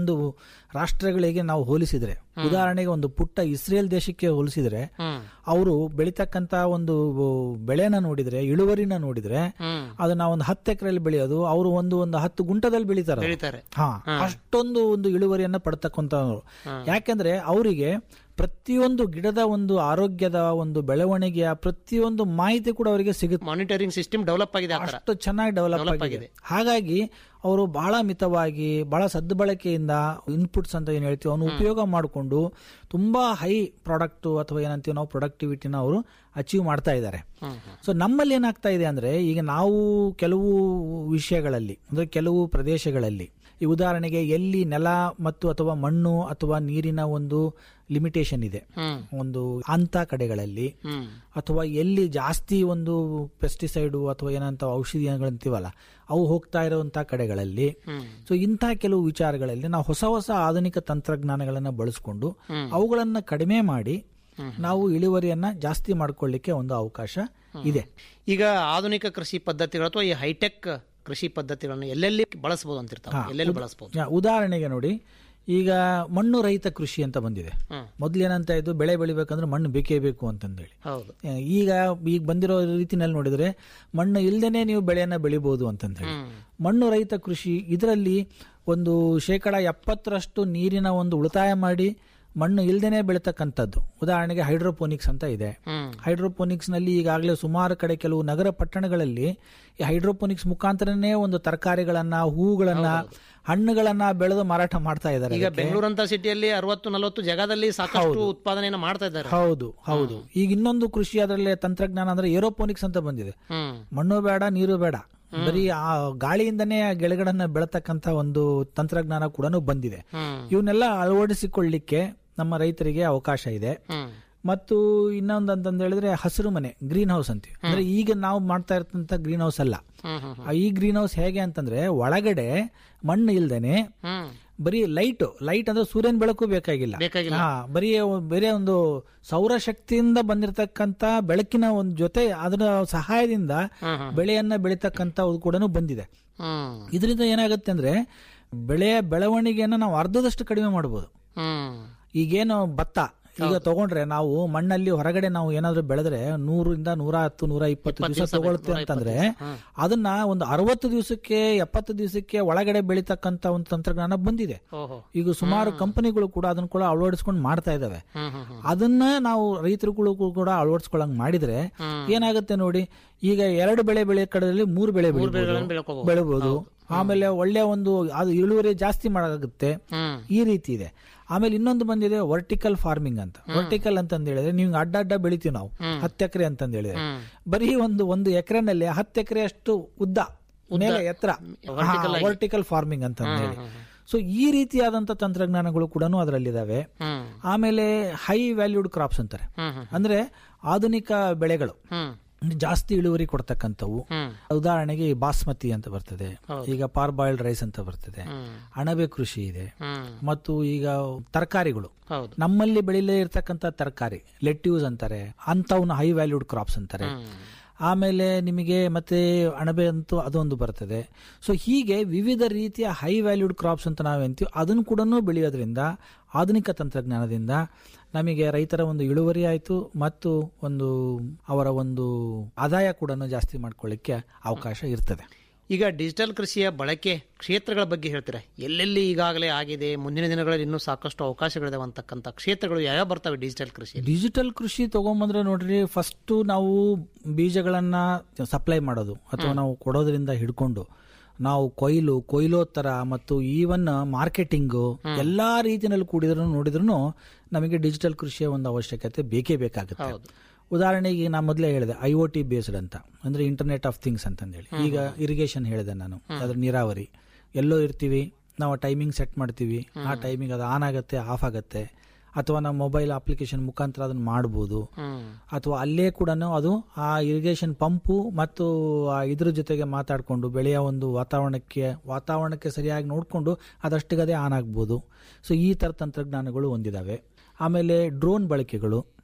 ರಾಷ್ಟ್ರಗಳಿಗೆ ನಾವು ಹೋಲಿಸಿದ್ರೆ ಉದಾಹರಣೆಗೆ ಒಂದು ಪುಟ್ಟ ಇಸ್ರೇಲ್ ದೇಶಕ್ಕೆ ಹೋಲಿಸಿದ್ರೆ ಹ್ಮ್ ಅವರು ಬೆಳಿತಕ್ಕಂತ ಒಂದು ಬೆಳೆನ ನೋಡಿದ್ರೆ ಇಳುವರಿನ ನೋಡಿದ್ರೆ ಹ್ಮ್ ಅದು ನಾವು ಒಂದು ಹತ್ತು ಎಕರೆಯಲ್ಲಿ ಬೆಳೆಯೋದು ಅವರು ಒಂದು ಒಂದು ಹತ್ತು ಗುಂಟದಲ್ಲಿ ಬೆಳಿತಾರೆ ಬೆಳಿತಾರೆ ಹಾ ಅಷ್ಟೊಂದು ಒಂದು ಇಳುವರಿಯನ್ನ ಪಡ್ತಕ್ಕಂಥವ್ರು ಯಾಕೆಂದ್ರೆ ಅವರಿಗೆ ಪ್ರತಿಯೊಂದು ಗಿಡದ ಒಂದು ಆರೋಗ್ಯದ ಒಂದು ಬೆಳವಣಿಗೆಯ ಪ್ರತಿಯೊಂದು ಮಾಹಿತಿ ಕೂಡ ಅವರಿಗೆ ಸಿಗುತ್ತೆ ಮಾನಿಟರಿಂಗ್ ಸಿಸ್ಟಮ್ ಡೆವಲಪ್ ಆಗಿದೆ ಆ ಥರ ಅಷ್ಟು ಚೆನ್ನಾಗಿ ಡೆವಲಪ್ ಆಗಿದೆ ಹಾಗಾಗಿ ಅವರು ಬಹಳ ಮಿತವಾಗಿ ಬಹಳ ಸದ್ಬಳಕೆಯಿಂದ ಇನ್ಪುಟ್ಸ್ ಅಂತ ಏನ್ ಹೇಳ್ತೀವಿ ಅವನು ಉಪಯೋಗ ಮಾಡಿಕೊಂಡು ತುಂಬಾ ಹೈ ಪ್ರಾಡಕ್ಟ್ ಅಥವಾ ಏನಂತೀವಿ ನಾವು ಪ್ರೊಡಕ್ಟಿವಿಟಿನ ಅವರು ಅಚೀವ್ ಮಾಡ್ತಾ ಇದ್ದಾರೆ ಸೊ ನಮ್ಮಲ್ಲಿ ಏನಾಗ್ತಾ ಇದೆ ಅಂದ್ರೆ ಈಗ ನಾವು ಕೆಲವು ವಿಷಯಗಳಲ್ಲಿ ಅಂದ್ರೆ ಕೆಲವು ಪ್ರದೇಶಗಳಲ್ಲಿ ಈ ಉದಾಹರಣೆಗೆ ಎಲ್ಲಿ ನೆಲ ಮತ್ತು ಅಥವಾ ಮಣ್ಣು ಅಥವಾ ನೀರಿನ ಒಂದು ಲಿಮಿಟೇಷನ್ ಇದೆ ಹ್ಮ್ ಒಂದು ಅಂತ ಕಡೆಗಳಲ್ಲಿ ಹ್ಮ್ ಅಥವಾ ಎಲ್ಲಿ ಜಾಸ್ತಿ ಒಂದು ಪೆಸ್ಟಿಸೈಡು ಅಥವಾ ಏನಂತ ಔಷಧಿಗಳಂತೀವಲ್ಲ ಅವು ಹೋಗ್ತಾ ಇರುವಂತ ಕಡೆಗಳಲ್ಲಿ ಹ್ಮ್ ಸೊ ಇಂಥ ಕೆಲವು ವಿಚಾರಗಳಲ್ಲಿ ನಾವು ಹೊಸ ಹೊಸ ಆಧುನಿಕ ತಂತ್ರಜ್ಞಾನಗಳನ್ನು ಬಳಸಿಕೊಂಡು ಅವುಗಳನ್ನ ಕಡಿಮೆ ಮಾಡಿ ನಾವು ಇಳುವರಿಯನ್ನ ಜಾಸ್ತಿ ಮಾಡ್ಕೊಳ್ಳಿಕ್ಕೆ ಒಂದು ಅವಕಾಶ ಇದೆ ಈಗ ಆಧುನಿಕ ಕೃಷಿ ಪದ್ಧತಿಗಳು ಅಥವಾ ಈ ಹೈಟೆಕ್ ಕೃಷಿ ಪದ್ಧತಿಗಳನ್ನು ಎಲ್ಲೆಲ್ಲಿ ಬಳಸಬಹುದು ಅಂತಿರ್ತಾವೆ ಎಲ್ಲೆಲ್ಲಿ ಬಳಸಬಹುದು ಯಾ, ಉದಾಹರಣೆಗೆ ನೋಡಿ ಈಗ ಮಣ್ಣು ರಹಿತ ಕೃಷಿ ಅಂತ ಬಂದಿದೆ ಹ್ಮ್. ಮೊದ್ಲೇನಂತ ಇದ್ದು ಬೆಳೆ ಬೆಳಿಬೇಕಂದ್ರೆ ಮಣ್ಣು ಬೇಕೇ ಬೇಕು ಅಂತಂದೇಳಿ ಹೌದು ಆ, ಈಗ ಈಗ ಬಂದಿರೋ ರೀತಿನಲ್ಲಿ ನೋಡಿದ್ರೆ ಮಣ್ಣು ಇಲ್ದೇನೆ ನೀವು ಬೆಳೆಯನ್ನ ಬೆಳಿಬಹುದು ಅಂತಂದ ಹೇಳಿ ಹ್ಮ್. ಮಣ್ಣು ರಹಿತ ಕೃಷಿ ಇದರಲ್ಲಿ ಒಂದು ಶೇಕಡ ಎಪ್ಪತ್ತರಷ್ಟು ನೀರಿನ ಒಂದು ಉಳಿತಾಯ ಮಾಡಿ ಮಣ್ಣು ಇಲ್ದೇನೆ ಬೆಳೀತಕ್ಕಂಥದ್ದು ಉದಾಹರಣೆಗೆ ಹೈಡ್ರೋಪೋನಿಕ್ಸ್ ಅಂತ ಇದೆ ಹ್ಮ್ ಹೈಡ್ರೋಪೋನಿಕ್ಸ್ ನಲ್ಲಿ ಈಗಾಗಲೇ ಸುಮಾರು ಕಡೆ ಕೆಲವು ನಗರ ಪಟ್ಟಣಗಳಲ್ಲಿ ಈ ಹೈಡ್ರೋಪೋನಿಕ್ಸ್ ಮುಖಾಂತರನೇ ಒಂದು ತರಕಾರಿಗಳನ್ನ ಹೂಗಳನ್ನ ಹಣ್ಣುಗಳನ್ನ ಬೆಳೆದು ಮಾರಾಟ ಮಾಡ್ತಾ ಇದ್ದಾರೆ ಈಗ ಬೆಂಗಳೂರಂತ ಸಿಟಿಯಲ್ಲಿ ಅರವತ್ತು ನಲವತ್ತು ಜಗದಲ್ಲಿ ಸಾಕಷ್ಟು ಉತ್ಪಾದನೆಯನ್ನು ಮಾಡ್ತಾ ಇದ್ದಾರೆ ಹೌದು ಹೌದು ಈಗ ಇನ್ನೊಂದು ಕೃಷಿ ಅದರಲ್ಲಿ ತಂತ್ರಜ್ಞಾನ ಅಂದ್ರೆ ಏರೋಪೋನಿಕ್ಸ್ ಅಂತ ಬಂದಿದೆ ಹ್ಮ್ ಮಣ್ಣು ಬೇಡ ನೀರು ಬೇಡ ಬರೀ ಆ ಗಾಳಿಯಿಂದನೇ ಆ ಗಿಡಗಳನ್ನ ಬೆಳತಕ್ಕಂತ ಒಂದು ತಂತ್ರಜ್ಞಾನ ಕೂಡ ಬಂದಿದೆ ಹ್ಮ್ ಇವನ್ನೆಲ್ಲ ಅಳವಡಿಸಿಕೊಳ್ಳಿಕ್ಕೆ ನಮ್ಮ ರೈತರಿಗೆ ಅವಕಾಶ ಇದೆ ಹ್ಮ್ ಮತ್ತು ಇನ್ನೊಂದು ಅಂತಂದು ಹೇಳಿದ್ರೆ ಹಸಿರು ಮನೆ ಗ್ರೀನ್ ಹೌಸ್ ಅಂತೀವಿ ಅಂದ್ರೆ ಈಗ ನಾವು ಮಾಡ್ತಾ ಇರ್ತಂತ ಗ್ರೀನ್ ಹೌಸ್ ಅಲ್ಲ ಹ್ಮ್ ಹ್ಮ್ ಆ ಈ ಗ್ರೀನ್ ಹೌಸ್ ಹೇಗೆ ಅಂತಂದ್ರೆ ಒಳಗಡೆ ಮಣ್ಣು ಇಲ್ದೇನೆ ಹ್ಮ್ ಬರೀ ಲೈಟ್ ಲೈಟ್ ಅಂದ್ರೆ ಸೂರ್ಯನ ಬೆಳಕು ಬೇಕಾಗಿಲ್ಲ ಬೇಕಾಗಿಲ್ಲ ಹಾ ಬರೀ ಬೇರೆ ಒಂದು ಸೌರಶಕ್ತಿಯಿಂದ ಬಂದಿರತಕ್ಕಂತ ಬೆಳಕಿನ ಒಂದು ಜೊತೆ ಅದರ ಸಹಾಯದಿಂದ ಹ್ಮ್ ಹ್ಮ್ ಬೆಳೆಯನ್ನ ಬೆಳೀತಕ್ಕಂತ ಕೂಡ ಬಂದಿದೆ ಹ್ಮ್ ಇದರಿಂದ ಏನಾಗುತ್ತೆ ಅಂದ್ರೆ ಬೆಳೆಯ ಬೆಳವಣಿಗೆಯನ್ನ ನಾವು ಅರ್ಧದಷ್ಟು ಕಡಿಮೆ ಮಾಡಬಹುದು ಹ್ಮ್ ಈಗೇನು ಭತ್ತ ಈಗ ತಗೊಂಡ್ರೆ ನಾವು ಮಣ್ಣಲ್ಲಿ ಹೊರಗಡೆ ನಾವು ಏನಾದ್ರೂ ಬೆಳೆದ್ರೆ ನೂರಿಂದ ನೂರ ಹತ್ತು ನೂರ ಇಪ್ಪತ್ತು ದಿವಸ ತಗೊಳುತ್ತೆ ಅಂತಂದ್ರೆ ಅದನ್ನ ಒಂದು ಅರವತ್ತು ದಿವಸಕ್ಕೆ ಎಪ್ಪತ್ತು ದಿವಸಕ್ಕೆ ಒಳಗಡೆ ಬೆಳೀತಕ್ಕಂತ ಒಂದು ತಂತ್ರಜ್ಞಾನ ಬಂದಿದೆ ಓಹೋ ಈಗ ಸುಮಾರು ಕಂಪನಿಗಳು ಕೂಡ ಅದನ್ನ ಕೂಡ ಅಳವಡಿಸ್ಕೊಂಡು ಮಾಡ್ತಾ ಇದಾವೆ ಹ್ಮ್ ಹ್ಮ್ ಹ್ಮ್ ಅದನ್ನ ನಾವು ರೈತರುಗಳು ಕೂಡ ಅಳವಡಿಸ್ಕೊಳಂಗ್ ಮಾಡಿದ್ರೆ ಏನಾಗುತ್ತೆ ನೋಡಿ ಈಗ ಎರಡು ಬೆಳೆ ಬೆಳೆ ಕಡೆಯಲ್ಲಿ ಮೂರು ಬೆಳೆ ಬೆಳಿಬೋದು ಬೆಳ್ಕೋಬಹುದು ಬೆಳಬಹುದು ಆಮೇಲೆ ಒಳ್ಳೆ ಒಂದು ಅದು ಇಳುವರಿ ಜಾಸ್ತಿ ಮಾಡಾಗುತ್ತೆ ಹ್ಮ್ ಈ ರೀತಿ ಇದೆ ಆಮೇಲೆ ಇನ್ನೊಂದು ಬಂದಿದೆ ವರ್ಟಿಕಲ್ ಫಾರ್ಮಿಂಗ್ ಅಂತ ವರ್ಟಿಕಲ್ ಅಂತಂದ್ ಹೇಳಿದ್ರೆ ನೀವು ಅಡ್ಡ ಅಡ್ಡ ಬೆಳಿತೀವಿ ನಾವು ಹತ್ತು ಎಕರೆ ಅಂತಂದ್ ಹೇಳಿದ್ರೆ ಹ್ಮ್. ಬರೀ ಒಂದು ಒಂದು ಎಕರೆನಲ್ಲಿ ಹತ್ತು ಎಕರೆ ಅಷ್ಟು ಉದ್ದ ಮೇಲೆ ಎತ್ತರ ವರ್ಟಿಕಲ್ ಫಾರ್ಮಿಂಗ್ ಅಂತ ಹೇಳಿ ಸೊ ಈ ರೀತಿಯಾದಂತ ತಂತ್ರಜ್ಞಾನಗಳು ಕೂಡ ಅದರಲ್ಲಿದ್ದಾವೆ ಹ್ಮ್ ಆಮೇಲೆ ಹೈ ವ್ಯಾಲ್ಯೂಡ್ ಕ್ರಾಪ್ಸ್ ಅಂತಾರೆ ಹ್ಮ್ ಹ್ಮ್ ಅಂದ್ರೆ ಆಧುನಿಕ ಬೆಳೆಗಳು ಹ್ಮ್ ಜಾಸ್ತಿ ಇಳುವರಿ ಕೊಡ್ತಕ್ಕಂಥವು ಹ್ಮ್ ಉದಾಹರಣೆಗೆ ಈ ಬಾಸ್ಮತಿ ಅಂತ ಬರ್ತದೆ ಈಗ ಪಾರ್ ಬಾಯ್ಲ್ಡ್ ರೈಸ್ ಅಂತ ಬರ್ತದೆ ಹ್ಮ್ ಅಣಬೆ ಕೃಷಿ ಇದೆ ಹ್ಮ್ ಮತ್ತು ಈಗ ತರಕಾರಿಗಳು ಹೌದು ನಮ್ಮಲ್ಲಿ ಬೆಳಿಲೇ ಇರ್ತಕ್ಕಂಥ ತರಕಾರಿ ಲೆಟ್ಯೂಸ್ ಅಂತಾರೆ ಅಂತವನ್ನ ಹೈ ವ್ಯಾಲ್ಯೂಡ್ ಕ್ರಾಪ್ಸ್ ಅಂತಾರೆ ಆಮೇಲೆ ನಿಮಗೆ ಮತ್ತೆ ಅಣಬೆ ಅಂತೂ ಅದೊಂದು ಬರ್ತದೆ ಸೊ ಹೀಗೆ ವಿವಿಧ ರೀತಿಯ ಹೈ ವ್ಯಾಲ್ಯೂಡ್ ಕ್ರಾಪ್ಸ್ ಅಂತ ನಾವೇಂತೀವಿ ಅದನ್ನು ಕೂಡ ಬೆಳೆಯೋದ್ರಿಂದ ಆಧುನಿಕ ತಂತ್ರಜ್ಞಾನದಿಂದ ನಮಗೆ ರೈತರ ಒಂದು ಇಳುವರಿ ಆಯಿತು ಮತ್ತು ಒಂದು ಅವರ ಒಂದು ಆದಾಯ ಕೂಡ ಜಾಸ್ತಿ ಮಾಡ್ಕೊಳ್ಳಿಕ್ಕೆ ಅವಕಾಶ ಇರ್ತದೆ ಈಗ ಡಿಜಿಟಲ್ ಕೃಷಿಯ ಬಳಕೆ ಕ್ಷೇತ್ರಗಳ ಬಗ್ಗೆ ಹೇಳ್ತೀರಾ ಎಲ್ಲೆಲ್ಲಿ ಈಗಾಗಲೇ ಆಗಿದೆ ಮುಂದಿನ ದಿನಗಳಲ್ಲಿ ಇನ್ನೂ ಸಾಕಷ್ಟು ಅವಕಾಶಗಳಿದಾವೆ ಅಂತಕ್ಕಂಥ ಕ್ಷೇತ್ರಗಳು ಯಾವ್ಯಾವ ಬರ್ತವೆ ಡಿಜಿಟಲ್ ಕೃಷಿ ಡಿಜಿಟಲ್ ಕೃಷಿ ತಗೊಂಬಂದ್ರೆ ನೋಡ್ರಿ ಫಸ್ಟ್ ನಾವು ಬೀಜಗಳನ್ನ ಸಪ್ಲೈ ಮಾಡೋದು ಅಥವಾ ನಾವು ಕೊಡೋದ್ರಿಂದ ಹಿಡ್ಕೊಂಡು ನಾವು ಕೊಯ್ಲು ಕೊಯ್ಲೋತ್ತರ ಮತ್ತು ಈವನ್ ಮಾರ್ಕೆಟಿಂಗು ಎಲ್ಲಾ ರೀತಿಯಲ್ಲಿ ಕೂಡಿದ್ರು ನೋಡಿದ್ರು ನಮಗೆ ಡಿಜಿಟಲ್ ಕೃಷಿಯ ಒಂದು ಅವಶ್ಯಕತೆ ಬೇಕೇ ಬೇಕಾಗುತ್ತೆ ಉದಾಹರಣೆಗೆ ನಾ ಮೊದಲೇ ಹೇಳಿದೆ ಐ ಒ ಟಿ ಬೇಸ್ಡ್ ಅಂತ ಅಂದ್ರೆ ಇಂಟರ್ನೆಟ್ ಆಫ್ ಥಿಂಗ್ಸ್ ಅಂತಂದೇಳಿ ಈಗ ಇರಿಗೇಷನ್ ಹೇಳಿದೆ ನಾನು ಅದ್ರ ನೀರಾವರಿ ಎಲ್ಲೋ ಇರ್ತೀವಿ ನಾವು ಟೈಮಿಂಗ್ ಸೆಟ್ ಮಾಡ್ತೀವಿ ಆ ಟೈಮಿಂಗ್ ಅದು ಆನ್ ಆಗುತ್ತೆ ಆಫ್ ಆಗುತ್ತೆ ಅಥವಾ ನಾವು ಮೊಬೈಲ್ ಅಪ್ಲಿಕೇಶನ್ ಮುಖಾಂತರ ಅದನ್ನ ಮಾಡ್ಬೋದು ಅಥವಾ ಅಲ್ಲೇ ಕೂಡ ಅದು ಆ ಇರಿಗೇಷನ್ ಪಂಪು ಮತ್ತು ಆ ಇದ್ರ ಜೊತೆಗೆ ಮಾತಾಡಿಕೊಂಡು ಬೆಳೆಯ ಒಂದು ವಾತಾವರಣಕ್ಕೆ ವಾತಾವರಣಕ್ಕೆ ಸರಿಯಾಗಿ ನೋಡಿಕೊಂಡು ಅದಷ್ಟಿಗದೇ ಆನ್ ಆಗ್ಬೋದು ಸೊ ಈ ಥರ ತಂತ್ರಜ್ಞಾನಗಳು ಹೊಂದಿದಾವೆ ಆಮೇಲೆ ಡ್ರೋನ್ ಬಳಕೆಗಳು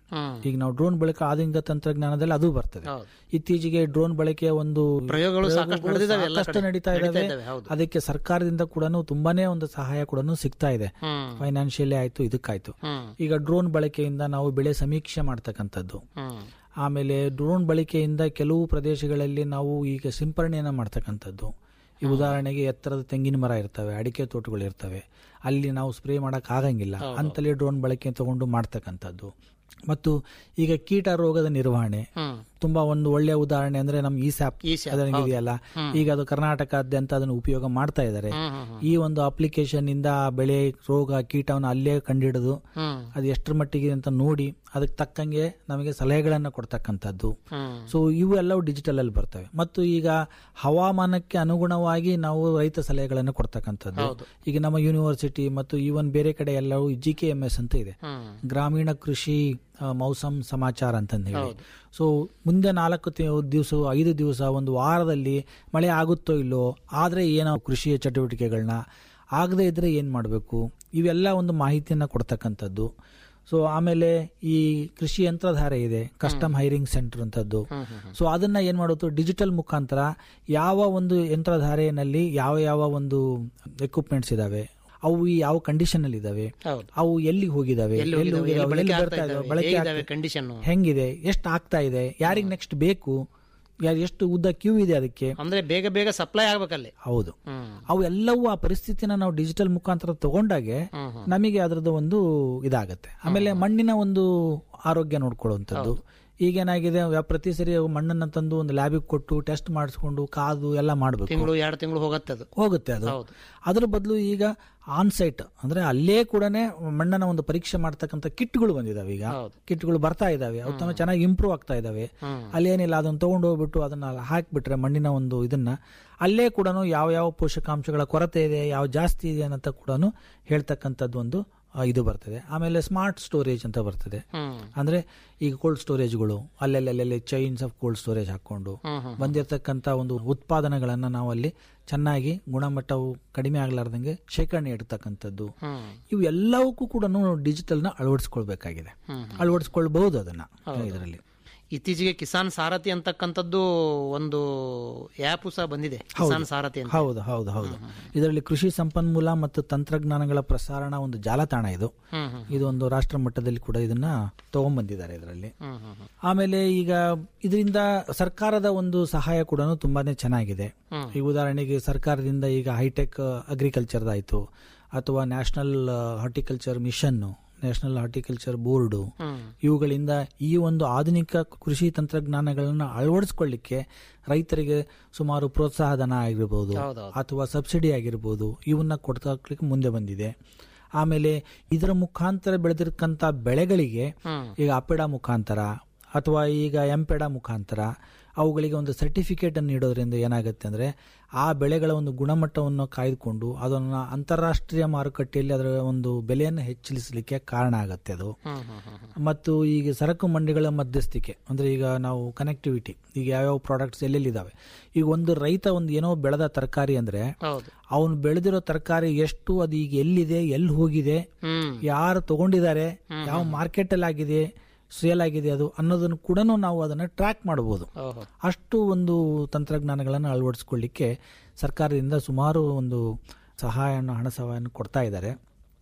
ಹ್ಮ್. ಈಗ ನಾವು ಡ್ರೋನ್ ಬಳಕೆ ಆಧುನಿಕ ತಂತ್ರಜ್ಞಾನದಲ್ಲಿ ಅದು ಬರ್ತದೆ ಹೌದು. ಇತ್ತೀಚೆಗೆ ಡ್ರೋನ್ ಬಳಕೆಯ ಒಂದು ಪ್ರಯೋಗಗಳು ಸಾಕಷ್ಟು ಪ್ರಯೋಗಗಳು ನಡೆದಿದ್ದಾವೆ ಎಲ್ಲ ಸಾಕಷ್ಟು ಕಡೆ. ನಡೀತಾ ನಡೀತಾ ಇದಾವೆ ಇದ್ದಾವೆ, ಹೌದು. ಅದಕ್ಕೆ ಸರ್ಕಾರದಿಂದ ಕೂಡ ತುಂಬಾನೇ ಒಂದು ಸಹಾಯ ಕೂಡ ಸಿಗ್ತಾ ಇದೆ ಹ್ಮ್. ಫೈನಾನ್ಷಿಯಲಿ ಆಯ್ತು ಇದಕ್ಕಾಯ್ತು ಹ್ಮ್. ಈಗ ಡ್ರೋನ್ ಬಳಕೆಯಿಂದ ನಾವು ಬೆಳೆ ಸಮೀಕ್ಷೆ ಮಾಡ್ತಕ್ಕಂಥದ್ದು ಹ್ಮ್. ಆಮೇಲೆ ಡ್ರೋನ್ ಬಳಕೆಯಿಂದ ಕೆಲವು ಪ್ರದೇಶಗಳಲ್ಲಿ ನಾವು ಈಗ ಸಿಂಪರಣೆಯನ್ನ ಮಾಡ್ತಕ್ಕಂಥದ್ದು ಈ ಉದಾಹರಣೆಗೆ ಎತ್ತರದ ತೆಂಗಿನ ಮರ ಇರ್ತವೆ ಅಡಿಕೆ ತೋಟಗಳು ಇರ್ತವೆ ಅಲ್ಲಿ ನಾವು ಸ್ಪ್ರೇ ಮಾಡಕ್ ಆಗಂಗಿಲ್ಲ ಅಂತಲ್ಲಿ ಡ್ರೋನ್ ಬಳಕೆ ತಗೊಂಡು ಮಾಡ್ತಕ್ಕಂಥದ್ದು ಮತ್ತು ಈಗ ಕೀಟ ರೋಗದ ನಿರ್ವಹಣೆ ಹ್ಮ್. ತುಂಬಾ ಒಂದು ಒಳ್ಳೆಯ ಉದಾಹರಣೆ ಅಂದ್ರೆ ನಮ್ ಈ ಸ್ಯಾಪ್ eSAP, ಅದನ್ನ ಇದೆಯಲ್ಲ ಈಗ ಅದು ಕರ್ನಾಟಕಾದ್ಯಂತ ಅದನ್ನು ಉಪಯೋಗ ಮಾಡ್ತಾ ಇದ್ದಾರೆ ಹ್ಮ್, ಹ್ಮ್, ಹ್ಮ್. ಈ ಒಂದು ಅಪ್ಲಿಕೇಶನ್ ಇಂದ ಆ ಬೆಳೆ ರೋಗ ಕೀಟವನ್ನು ಅಲ್ಲೇ ಕಂಡಿಡಿದು ಹ್ಮ್. ಅದು ಎಷ್ಟರ ಮಟ್ಟಿಗೆ ಅಂತ ನೋಡಿ ಅದಕ್ಕೆ ತಕ್ಕಂಗೆ ನಮಗೆ ಸಲಹೆಗಳನ್ನು ಕೊಡ್ತಕ್ಕಂಥದ್ದು ಹ್ಮ್. ಸೊ ಇವು ಎಲ್ಲವೂ ಡಿಜಿಟಲ್ ಅಲ್ಲಿ ಬರ್ತವೆ ಮತ್ತು ಈಗ ಹವಾಮಾನಕ್ಕೆ ಅನುಗುಣವಾಗಿ ನಾವು ರೈತ ಸಲಹೆಗಳನ್ನು ಕೊಡ್ತಕ್ಕಂಥದ್ದು ಹೌದು. ಈಗ ನಮ್ಮ ಯೂನಿವರ್ಸಿಟಿ ಮತ್ತು ಈವನ್ ಬೇರೆ ಕಡೆ ಎಲ್ಲವೂ ಜಿ ಕೆ ಎಂ ಎಸ್ ಅಂತ ಇದೆ ಹ್ಮ್. ಗ್ರಾಮೀಣ ಕೃಷಿ ಆ, ಮೌಸಮ್ ಸಮಾಚಾರ ಅಂತಂದು ಹೇಳಿ ಸೊ ಮುಂದೆ ನಾಲ್ಕು ದಿವಸ ಐದು ದಿವಸ ಒಂದು ವಾರದಲ್ಲಿ ಮಳೆ ಆಗುತ್ತೋ ಇಲ್ಲೋ ಆದ್ರೆ ಏನೋ ಕೃಷಿಯ ಚಟುವಟಿಕೆಗಳನ್ನ ಆಗದೆ ಇದ್ರೆ ಏನ್ ಮಾಡಬೇಕು ಇವೆಲ್ಲ ಒಂದು ಮಾಹಿತಿಯನ್ನ ಕೊಡ್ತಕ್ಕಂಥದ್ದು ಸೊ ಆಮೇಲೆ ಈ ಕೃಷಿ ಯಂತ್ರಧಾರೆ ಇದೆ ಕಸ್ಟಮ್ ಹೈರಿಂಗ್ ಸೆಂಟರ್ ಅಂತದ್ದು ಸೊ ಅದನ್ನ ಏನ್ ಮಾಡೋದು ಡಿಜಿಟಲ್ ಮುಖಾಂತರ ಯಾವ ಒಂದು ಯಂತ್ರಧಾರೆಯಲ್ಲಿ ಯಾವ ಯಾವ ಒಂದು ಎಕ್ವಿಪ್ಮೆಂಟ್ಸ್ ಇದಾವೆ ಅವು ಈ ಯಾವ ಕಂಡೀಷನ್ ಅಲ್ಲಿ ಇದಾವೆ ಹೌದು. ಅವು ಎಲ್ಲಿ ಹೋಗಿದಾವೆ ಎಲ್ಲಿ ಎಲ್ಲಿ ಹೋಗಿದಾವೆ, ಎಲ್ಲಿ ಹೋಗಿದಾವೆ, ಬಳಕೆ ಎಲ್ಲಿ ಆಗ್ತಾ ಬರ್ತಾ ಇದಾವೆ ಇದಾವೆ, ಬಳಕೆ ಹೇಗಿದಾವೆ ಆಗ್ತಾ- condition? ಹೆಂಗಿದೆ ಎಷ್ಟು ಆಗ್ತಾ ಇದೆ ಯಾರಿಗೆ ನೆಕ್ಸ್ಟ್ ಬೇಕು ಯಾರು ಎಷ್ಟು ಉದ್ದ ಕ್ಯೂ ಇದೆ ಅದಕ್ಕೆ ಅಂದ್ರೆ ಬೇಗ ಬೇಗ ಸಪ್ಲೈ ಆಗ್ಬೇಕಲ್ಲಿ ಹೌದು ಹ್ಮ್. ಅವು ಎಲ್ಲವೂ ಆ ಪರಿಸ್ಥಿತಿನ ನಾವು ಡಿಜಿಟಲ್ ಮುಖಾಂತರ ತಗೊಂಡಾಗೆ ನಮಗೆ ಅದರದ್ದು ಒಂದು ಇದಾಗತ್ತೆ ಆಮೇಲೆ ಮಣ್ಣಿನ ಒಂದು ಆರೋಗ್ಯ ನೋಡ್ಕೊಳ್ಳುವಂಥದ್ದು ಈಗೇನಾಗಿದೆ ವ್ಯ- ಪ್ರತಿ ಸರಿ ಮಣ್ಣನ್ನ ತಂದು ಒಂದು ಲ್ಯಾಬಿಗೆ ಕೊಟ್ಟು ಟೆಸ್ಟ್ ಮಾಡಿಸ್ಕೊಂಡು ಕಾದು ಎಲ್ಲ ಮಾಡಬೇಕು ತಿಂಗಳು ಎರಡು ತಿಂಗಳು ಹೋಗತ್ತೆ ಅದು ಹೋಗುತ್ತೆ ಅದು ಹೌದು. ಅದ್ರ ಬದಲು ಈಗ ಆನ್ ಸೈಟ್ ಅಂದ್ರೆ ಅಲ್ಲೇ ಕೂಡ ಮಣ್ಣನ್ನ ಒಂದು ಪರೀಕ್ಷೆ ಮಾಡ್ತಕ್ಕಂಥ ಕಿಟ್ಗಳು ಬಂದಿದಾವೆ ಈಗ ಹೌದು. ಕಿಟ್ಗಳು ಬರ್ತಾ ಇದಾವೆ ಅವು ತಮ್ಮ ಚೆನ್ನಾಗಿ ಇಂಪ್ರೂವ್ ಆಗ್ತಾ ಇದಾವೆ ಅಲ್ಲೇನಿಲ್ಲ ಅದನ್ನ ತಗೊಂಡು ಹೋಗ್ಬಿಟ್ಟು ಅದನ್ನ ಹಾಕ್ಬಿಟ್ರೆ ಮಣ್ಣಿನ ಒಂದು ಇದನ್ನ ಅಲ್ಲೇ ಕೂಡ ಯಾವ ಯಾವ ಪೋಷಕಾಂಶಗಳ ಕೊರತೆ ಇದೆ ಯಾವ ಜಾಸ್ತಿ ಇದೆ ಅನ್ನೋಂಥ ಕೂಡ ಹೇಳ್ತಕ್ಕಂಥದ್ದು ಒಂದು ಆ, ಇದು ಬರ್ತದೆ ಆಮೇಲೆ ಸ್ಮಾರ್ಟ್ ಸ್ಟೋರೇಜ್ ಅಂತ ಬರ್ತದೆ ಹ್ಮ್. ಅಂದ್ರೆ ಈಗ ಕೋಲ್ಡ್ ಸ್ಟೋರೇಜ್ಗಳು ಅಲ್ಲೆಲ್ಲೆಲ್ಲೆಲ್ಲಿ ಚೈನ್ಸ್ ಆಫ್ ಕೋಲ್ಡ್ ಸ್ಟೋರೇಜ್ ಹಾಕೊಂಡು ಬಂದಿರತಕ್ಕಂತ ಒಂದು ಉತ್ಪಾದನೆಗಳನ್ನ ನಾವು ಅಲ್ಲಿ ಚೆನ್ನಾಗಿ ಗುಣಮಟ್ಟವು ಕಡಿಮೆ ಆಗ್ಲಾರ್ದಂಗೆ ಶೇಖರಣೆ ಇಡ್ತಕ್ಕಂಥದ್ದು ಹ್ಮ್. ಇವು ಎಲ್ಲವಕ್ಕೂ ಕೂಡ ಡಿಜಿಟಲ್ ನ ಅಳವಡಿಸ್ಕೊಳ್ಬೇಕಾಗಿದೆ ಅಳವಡಿಸ್ಕೊಳ್ಬಹುದು ಅದನ್ನ ಇದರಲ್ಲಿ ಇತ್ತೀಚೆಗೆ ಕಿಸಾನ್ ಸಾರಥಿ ಅಂತಕ್ಕಂಥದ್ದು ಒಂದು ಆ್ಯಪ್ ಸಹ ಬಂದಿದೆ ಕಿಸಾನ್ ಸಾರಥಿ ಅಂತ ಹೌದು ಹೌದು ಹೌದು ಇದರಲ್ಲಿ ಕೃಷಿ ಸಂಪನ್ಮೂಲ ಮತ್ತು ತಂತ್ರಜ್ಞಾನಗಳ ಪ್ರಸಾರಣ ಒಂದು ಜಾಲತಾಣ ಇದು ಹ್ಮ್, ಹ್ಮ್. ಇದು ಒಂದು ರಾಷ್ಟ್ರ ಮಟ್ಟದಲ್ಲಿ ಕೂಡ ಇದನ್ನ ತಗೊಂಡ್ಬಂದಿದ್ದಾರೆ ಇದರಲ್ಲಿ ಹ್ಮ್, ಹ್ಮ್, ಹ್ಮ್. ಆಮೇಲೆ ಈಗ ಇದರಿಂದ ಸರ್ಕಾರದ ಒಂದು ಸಹಾಯ ಕೂಡ ತುಂಬಾನೇ ಚೆನ್ನಾಗಿದೆ ಈ ಉದಾಹರಣೆಗೆ ಸರ್ಕಾರದಿಂದ ಈಗ ಹೈಟೆಕ್ ಅಗ್ರಿಕಲ್ಚರ್ ಆಯ್ತು ಅಥವಾ national horticulture mission national horticulture board ಇವುಗಳಿಂದ ಈ ಒಂದು ಆಧುನಿಕ ಕೃಷಿ ತಂತ್ರಜ್ಞಾನಗಳನ್ನು ಅಳವಡಿಸ್ಕೊಳ್ಳಿಕ್ಕೆ ರೈತರಿಗೆ ಸುಮಾರು ಪ್ರೋತ್ಸಾಹಧನ ಆಗಿರ್ಬೋದು ಹೌದೌದು. ಅಥವಾ ಸಬ್ಸಿಡಿ ಆಗಿರ್ಬೋದು ಇವನ್ನ ಕೊಡ್ತಾಕ್ಲಿಕ್ಕೆ ಮುಂದೆ ಬಂದಿದೆ ಆಮೇಲೆ ಇದರ ಮುಖಾಂತರ ಬೆಳೆದಿರ್ತಕ್ಕಂಥ ಬೆಳೆಗಳಿಗೆ ಈಗ ಅಪೆಡ ಮುಖಾಂತರ ಅಥವಾ ಈಗ ಎಂಪೆಡ ಮುಖಾಂತರ ಅವುಗಳಿಗೆ ಒಂದು ಸರ್ಟಿಫಿಕೇಟ್ ಅನ್ನು ನೀಡೋದ್ರಿಂದ ಏನಾಗುತ್ತೆ ಅಂದ್ರೆ ಆ ಬೆಳೆಗಳ ಒಂದು ಗುಣಮಟ್ಟವನ್ನು ಕಾಯ್ದುಕೊಂಡು ಅದನ್ನು ಅಂತಾರಾಷ್ಟ್ರೀಯ ಮಾರುಕಟ್ಟೆಯಲ್ಲಿ ಅದರ ಒಂದು ಬೆಲೆಯನ್ನು ಹೆಚ್ಚಿಸಲಿಕ್ಕೆ ಕಾರಣ ಆಗುತ್ತೆ ಅದು ಮತ್ತು ಈಗ ಸರಕು ಮಂಡಿಗಳ ಮಧ್ಯಸ್ಥಿಕೆ ಅಂದ್ರೆ ಈಗ ನಾವು ಕನೆಕ್ಟಿವಿಟಿ ಈಗ ಯಾವ್ಯಾವ ಪ್ರಾಡಕ್ಟ್ಸ್ ಎಲ್ಲೆಲ್ಲಿದ್ದಾವೆ ಈಗ ಒಂದು ರೈತ ಒಂದು ಏನೋ ಬೆಳೆದ ತರಕಾರಿ ಅಂದ್ರೆ ಹೌದು ಅವನು ಬೆಳೆದಿರೋ ತರಕಾರಿ ಎಷ್ಟು ಅದು ಈಗ ಎಲ್ಲಿದೆ ಎಲ್ಲಿ ಹೋಗಿದೆ ಹ್ಮ್ ಯಾರು ತಗೊಂಡಿದ್ದಾರೆ ಯಾವ ಮಾರ್ಕೆಟ್ ಅಲ್ಲಿ ಆಗಿದೆ ಸೇಲ್ ಆಗಿದೆ ಅದು ಅನ್ನೋದನ್ನು ಕೂಡ ನಾವು ಅದನ್ನ ಟ್ರ್ಯಾಕ್ ಮಾಡಬಹುದು ಓಹೋ ಅಷ್ಟು ಒಂದು ತಂತ್ರಜ್ಞಾನಗಳನ್ನು ಅಳವಡಿಸ್ಕೊಳ್ಳಿಕ್ಕೆ ಸರ್ಕಾರದಿಂದ ಸುಮಾರು ಒಂದು ಸಹಾಯವನ್ನು ಹಣ ಸಹಾಯವನ್ನು ಕೊಡ್ತಾ ಇದ್ದಾರೆ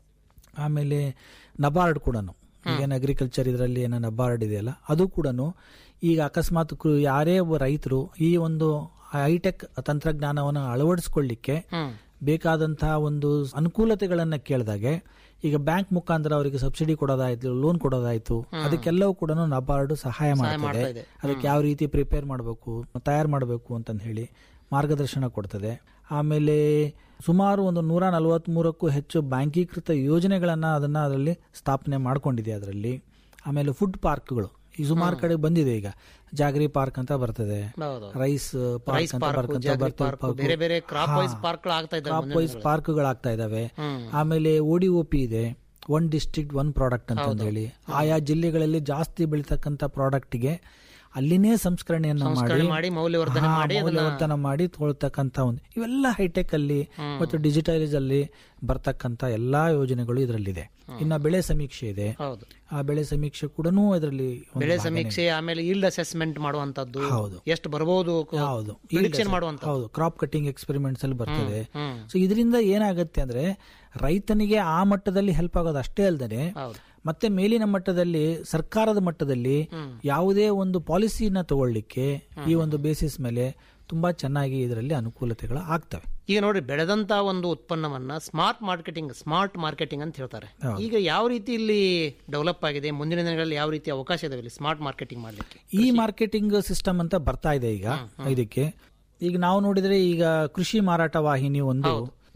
ಆಮೇಲೆ ನಬಾರ್ಡ್ ಕೂಡ ಈಗೇನು ಅಗ್ರಿಕಲ್ಚರ್ ಇದರಲ್ಲಿ ಏನೋ ನಬಾರ್ಡ್ ಇದೆಯಲ್ಲ ಅದು ಕೂಡ ಈಗ ಅಕಸ್ಮಾತ್ ಕೃ- ಯಾರೇ ಒಬ್ಬ ರೈತರು ಈ ಒಂದು ಹೈಟೆಕ್ ತಂತ್ರಜ್ಞಾನವನ್ನು ಅಳವಡಿಸ್ಕೊಳ್ಳಿಕ್ಕೆ ಹ್ಮ್ ಬೇಕಾದಂತಹ ಒಂದು ಅನುಕೂಲತೆಗಳನ್ನ ಕೇಳಿದಾಗೆ ಈಗ ಬ್ಯಾಂಕ್ ಮುಖಾಂತರ ಅವರಿಗೆ ಸಬ್ಸಿಡಿ ಕೊಡೋದಾಯ್ತು ಲೋನ್ ಕೊಡೋದಾಯ್ತು ಅದಕ್ಕೆಲ್ಲವೂ ಕೂಡ ನಬಾರ್ಡ್ ಸಹಾಯ ಮಾಡ್ತಾ ಮಾಡ್ತದೆ ಇದೆ. ಅದಕ್ಕೆ ಯಾವ ರೀತಿ ಪ್ರಿಪೇರ್ ಮಾಡಬೇಕು ತಯಾರು ಮಾಡಬೇಕು ಅಂತಂದು ಹೇಳಿ ಮಾರ್ಗದರ್ಶನ ಕೊಡ್ತದೆ ಆಮೇಲೆ ಸುಮಾರು ಒಂದು ನೂರ ನಲವತ್ಮೂರಕ್ಕೂ ಹೆಚ್ಚು ಬ್ಯಾಂಕೀಕೃತ ಯೋಜನೆಗಳನ್ನ ಅದನ್ನ ಅದರಲ್ಲಿ ಸ್ಥಾಪನೆ ಮಾಡ್ಕೊಂಡಿದೆ ಅದರಲ್ಲಿ ಆಮೇಲೆ ಫುಡ್ ಪಾರ್ಕ್ಗಳು ಈ ಸುಮಾರು ಕಡೆ ಬಂದಿದೆ ಈಗ ಜಾಗರಿ ಪಾರ್ಕ್ ಅಂತ ಬರ್ತದೆ ಹೌದು ರೈಸ್ ಪಾರ್ಕ್ ರೈಸ್ ಅಂತ ಪಾರ್ಕ್ ಬರ್ಕಂತ ಜಾಗರಿ ಬರ್ತದೆ ಪಾರ್ಕ್ ಬೇರೆ ಬೇರೆ ಕ್ರಾಪ್ ವೈಸ್ ಪಾರ್ಕ್ ಆಗ್ತಾ ಇದ್ದಾವೆ ಕ್ರಾಪ್ ವೈಸ್ ಪಾರ್ಕ್ಗಳಾಗ್ತಾ ಇದಾವೆ ಹ್ಮ್. ಆಮೇಲೆ ಓಡಿ ಪಿ ಇದೆ ಒನ್ ಡಿಸ್ಟ್ರಿಕ್ಟ್ ಒನ್ ಪ್ರಾಡಕ್ಟ್ ಅಂತ ಹೇಳಿ ಆಯಾ ಜಿಲ್ಲೆಗಳಲ್ಲಿ ಜಾಸ್ತಿ ಬೆಳೀತಕ್ಕಂಥ ಪ್ರಾಡಕ್ಟ್ಗೆ ಅಲ್ಲಿನೇ ಸಂಸ್ಕರಣೆಯನ್ನ ಸಂಸ್ಕರಣೆ ಮಾಡಿ ಮಾಡಿ ಮೌಲ್ಯವರ್ಧನೆ ಹಾ, ಮಾಡಿ ಅದನ್ನ ಮೌಲ್ಯವರ್ಧನ ಮಾಡಿ ತೊಗೊಳ್ತಕ್ಕಂತ ಒಂದು ಇವೆಲ್ಲ ಹೈಟೆಕ್ ಅಲ್ಲಿ ಮತ್ತು ಡಿಜಿಟೈಸ್ ಅಲ್ಲಿ ಬರ್ತಕ್ಕಂತ ಎಲ್ಲಾ ಯೋಜನೆಗಳು ಇದರಲ್ಲಿದೆ ಇನ್ನ ಬೆಳೆ ಸಮೀಕ್ಷೆ ಇದೆ ಹೌದು ಆ ಬೆಳೆ ಸಮೀಕ್ಷೆ ಕೂಡ ಇದರಲ್ಲಿ ಒಂದು ಬೆಳೆ ಭಾಗನೇ. ಸಮೀಕ್ಷೆ ಆಮೇಲೆ ಈಲ್ಡ್ ಅಸೆಸ್ಮೆಂಟ್ ಮಾಡುವಂತದ್ದು ಹೌದು. ಎಷ್ಟು ಬರಬಹುದು ಹೌದು ಪ್ರಿಡಿಕ್ಷನ್ ಮಾಡುವಂತ ಹೌದು ಕ್ರಾಪ್ ಕಟಿಂಗ್ ಎಕ್ಸ್ಪೆರಿಮೆಂಟ್ಸ್ ಅಲ್ಲಿ ಬರ್ತದೆ ಹ್ಮ್ ಸೊ ಇದರಿಂದ ಏನಾಗುತ್ತೆ ಅಂದ್ರೆ ರೈತನಿಗೆ ಆ ಮಟ್ಟದಲ್ಲಿ ಹೆಲ್ಪ್ ಆಗೋದು ಅಷ್ಟೇ ಅಲ್ಲದೆ ಹೌದು ಮತ್ತೆ ಮೇಲಿನ ಮಟ್ಟದಲ್ಲಿ ಸರ್ಕಾರದ ಮಟ್ಟದಲ್ಲಿ ಯಾವುದೇ ಒಂದು ಪಾಲಿಸಿನ ತಗೊಳ್ಳಿಕ್ಕೆ ಈ ಒಂದು ಬೇಸಿಸ್ ಮೇಲೆ ತುಂಬಾ ಚೆನ್ನಾಗಿ ಇದರಲ್ಲಿ ಅನುಕೂಲತೆಗಳು ಆಗ್ತವೆ ಈಗ ನೋಡಿ ಬೆಳೆದಂತ ಒಂದು ಉತ್ಪನ್ನವನ್ನ ಸ್ಮಾರ್ಟ್ ಮಾರ್ಕೆಟಿಂಗ್ ಸ್ಮಾರ್ಟ್ ಮಾರ್ಕೆಟಿಂಗ್ ಅಂತ ಹೇಳ್ತಾರೆ ಈಗ ಯಾವ ರೀತಿ ಇಲ್ಲಿ ಡೆವಲಪ್ ಆಗಿದೆ ಮುಂದಿನ ದಿನಗಳಲ್ಲಿ ಯಾವ ರೀತಿ ಅವಕಾಶ ಇದಾವೆ ಇಲ್ಲಿ ಸ್ಮಾರ್ಟ್ ಮಾರ್ಕೆಟಿಂಗ್ ಮಾಡ್ಲಿಕ್ಕೆ ಈ ಮಾರ್ಕೆಟಿಂಗ್ ಸಿಸ್ಟಮ್ ಅಂತ ಬರ್ತಾ ಇದೆ ಈಗ ಇದಕ್ಕೆ ಈಗ ನಾವು ನೋಡಿದ್ರೆ ಈಗ ಕೃಷಿ ಮಾರಾಟ ವಾಹಿನಿ ಒಂದು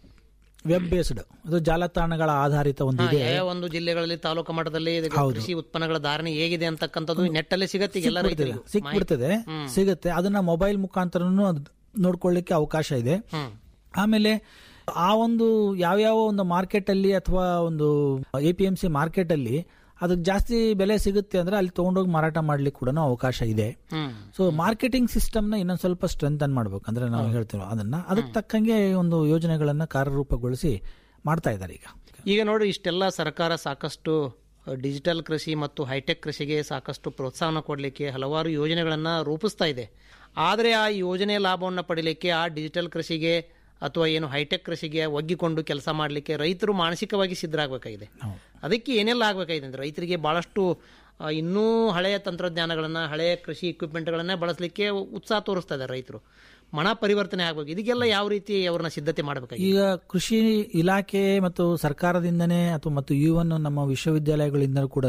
ವೆಬ್ ಬೇಸ್ಡ್ ಅದು ಜಾಲತಾಣಗಳ ಆಧಾರಿತ ಒಂದು ಇದೆ ಯಾವ ಒಂದು ಜಿಲ್ಲೆಗಳಲ್ಲಿ ತಾಲೂಕು ಮಟ್ಟದಲ್ಲಿ ಇದಕ್ಕೆ ಕೃಷಿ ಉತ್ಪನ್ನಗಳ ಧಾರಣೆ ಹೇಗಿದೆ ಅಂತಕ್ಕಂಥದ್ದು ನೆಟ್ ಅಲ್ಲಿ ಸಿಗತ್ತೆ ಈಗ ಎಲ್ಲ ರೈತರಿಗೂ ಸಿಕ್ಬಿಡ್ತದೆ ಸಿಗುತ್ತೆ ಅದನ್ನ ಮೊಬೈಲ್ ಮುಖಾಂತರನು ಅದ್ ನೋಡ್ಕೊಳ್ಳಿಕ್ಕೆ ಅವಕಾಶ ಇದೆ ಹ್ಮ್ ಆಮೇಲೆ ಆ ಒಂದು ಯಾವ್ಯಾವ ಒಂದು ಮಾರ್ಕೆಟ್ ಅಲ್ಲಿ ಅಥವಾ ಒಂದು A P M C market ಅಲ್ಲಿ ಅದಕ್ಕೆ ಜಾಸ್ತಿ ಬೆಲೆ ಸಿಗುತ್ತೆ ಅಂದ್ರೆ ಅಲ್ಲಿ ತಗೊಂಡೋಗಿ ಮಾರಾಟ ಮಾಡ್ಲಿಕ್ಕೆ ಕೂಡ ಅವಕಾಶ ಇದೆ ಹ್ಮ್ ಸೊ ಮಾರ್ಕೆಟಿಂಗ್ ಸಿಸ್ಟಮ್ ನ ಇನ್ನೊಂದ್ ಸ್ವಲ್ಪ ಸ್ಟ್ರೆಂಥನ್ ಮಾಡ್ಬೇಕು ಅಂದ್ರೆ ನಾವು ಹೇಳ್ತೀವಿ ಅದನ್ನ ಅದಕ್ಕೆ ತಕ್ಕಂಗೆ ಒಂದು ಯೋಜನೆಗಳನ್ನ ಕಾರ್ಯರೂಪಗೊಳಿಸಿ ಮಾಡ್ತಾ ಇದ್ದಾರೆ ಈಗ ಈಗ ನೋಡಿ ಇಷ್ಟೆಲ್ಲ ಸರ್ಕಾರ ಸಾಕಷ್ಟು ಡಿಜಿಟಲ್ ಕೃಷಿ ಮತ್ತು ಹೈಟೆಕ್ ಕೃಷಿಗೆ ಸಾಕಷ್ಟು ಪ್ರೋತ್ಸಾಹನ ಕೊಡಲಿಕ್ಕೆ ಹಲವಾರು ಯೋಜನೆಗಳನ್ನು ರೂಪಿಸ್ತಾ ಇದೆ ಆದರೆ ಆ ಯೋಜನೆ ಲಾಭವನ್ನು ಪಡಿಲಿಕ್ಕೆ ಆ ಡಿಜಿಟಲ್ ಕೃಷಿಗೆ ಅಥವಾ ಏನು ಹೈಟೆಕ್ ಕೃಷಿಗೆ ಒಗ್ಗಿಕೊಂಡು ಕೆಲಸ ಮಾಡಲಿಕ್ಕೆ ರೈತರು ಮಾನಸಿಕವಾಗಿ ಸಿದ್ಧರಾಗಬೇಕಾಗಿದೆ ಅದಕ್ಕೆ ಏನೆಲ್ಲ ಆಗಬೇಕಾಗಿದೆ ಅಂದರೆ ರೈತರಿಗೆ ಭಾಳಷ್ಟು ಆ, ಇನ್ನೂ ಹಳೆಯ ತಂತ್ರಜ್ಞಾನಗಳನ್ನು ಹಳೆಯ ಕೃಷಿ ಇಕ್ವಿಪ್ಮೆಂಟ್ಗಳನ್ನೇ ಬಳಸಲಿಕ್ಕೆ ಉತ್ಸಾಹ ತೋರಿಸ್ತಾ ಇದ್ದಾರೆ ರೈತರು ಮನ ಪರಿವರ್ತನೆ ಆಗಬೇಕು ಇದಕ್ಕೆಲ್ಲ ಯಾವ ರೀತಿ ಅವ್ರನ್ನ ಸಿದ್ಧತೆ ಮಾಡಬೇಕಾಗಿದೆ ಈಗ ಕೃಷಿ ಇಲಾಖೆ ಮತ್ತು ಸರ್ಕಾರದಿಂದನೇ ಅಥವಾ ಮತ್ತು ಇವನ್ ನಮ್ಮ ವಿಶ್ವವಿದ್ಯಾಲಯಗಳಿಂದ ಕೂಡ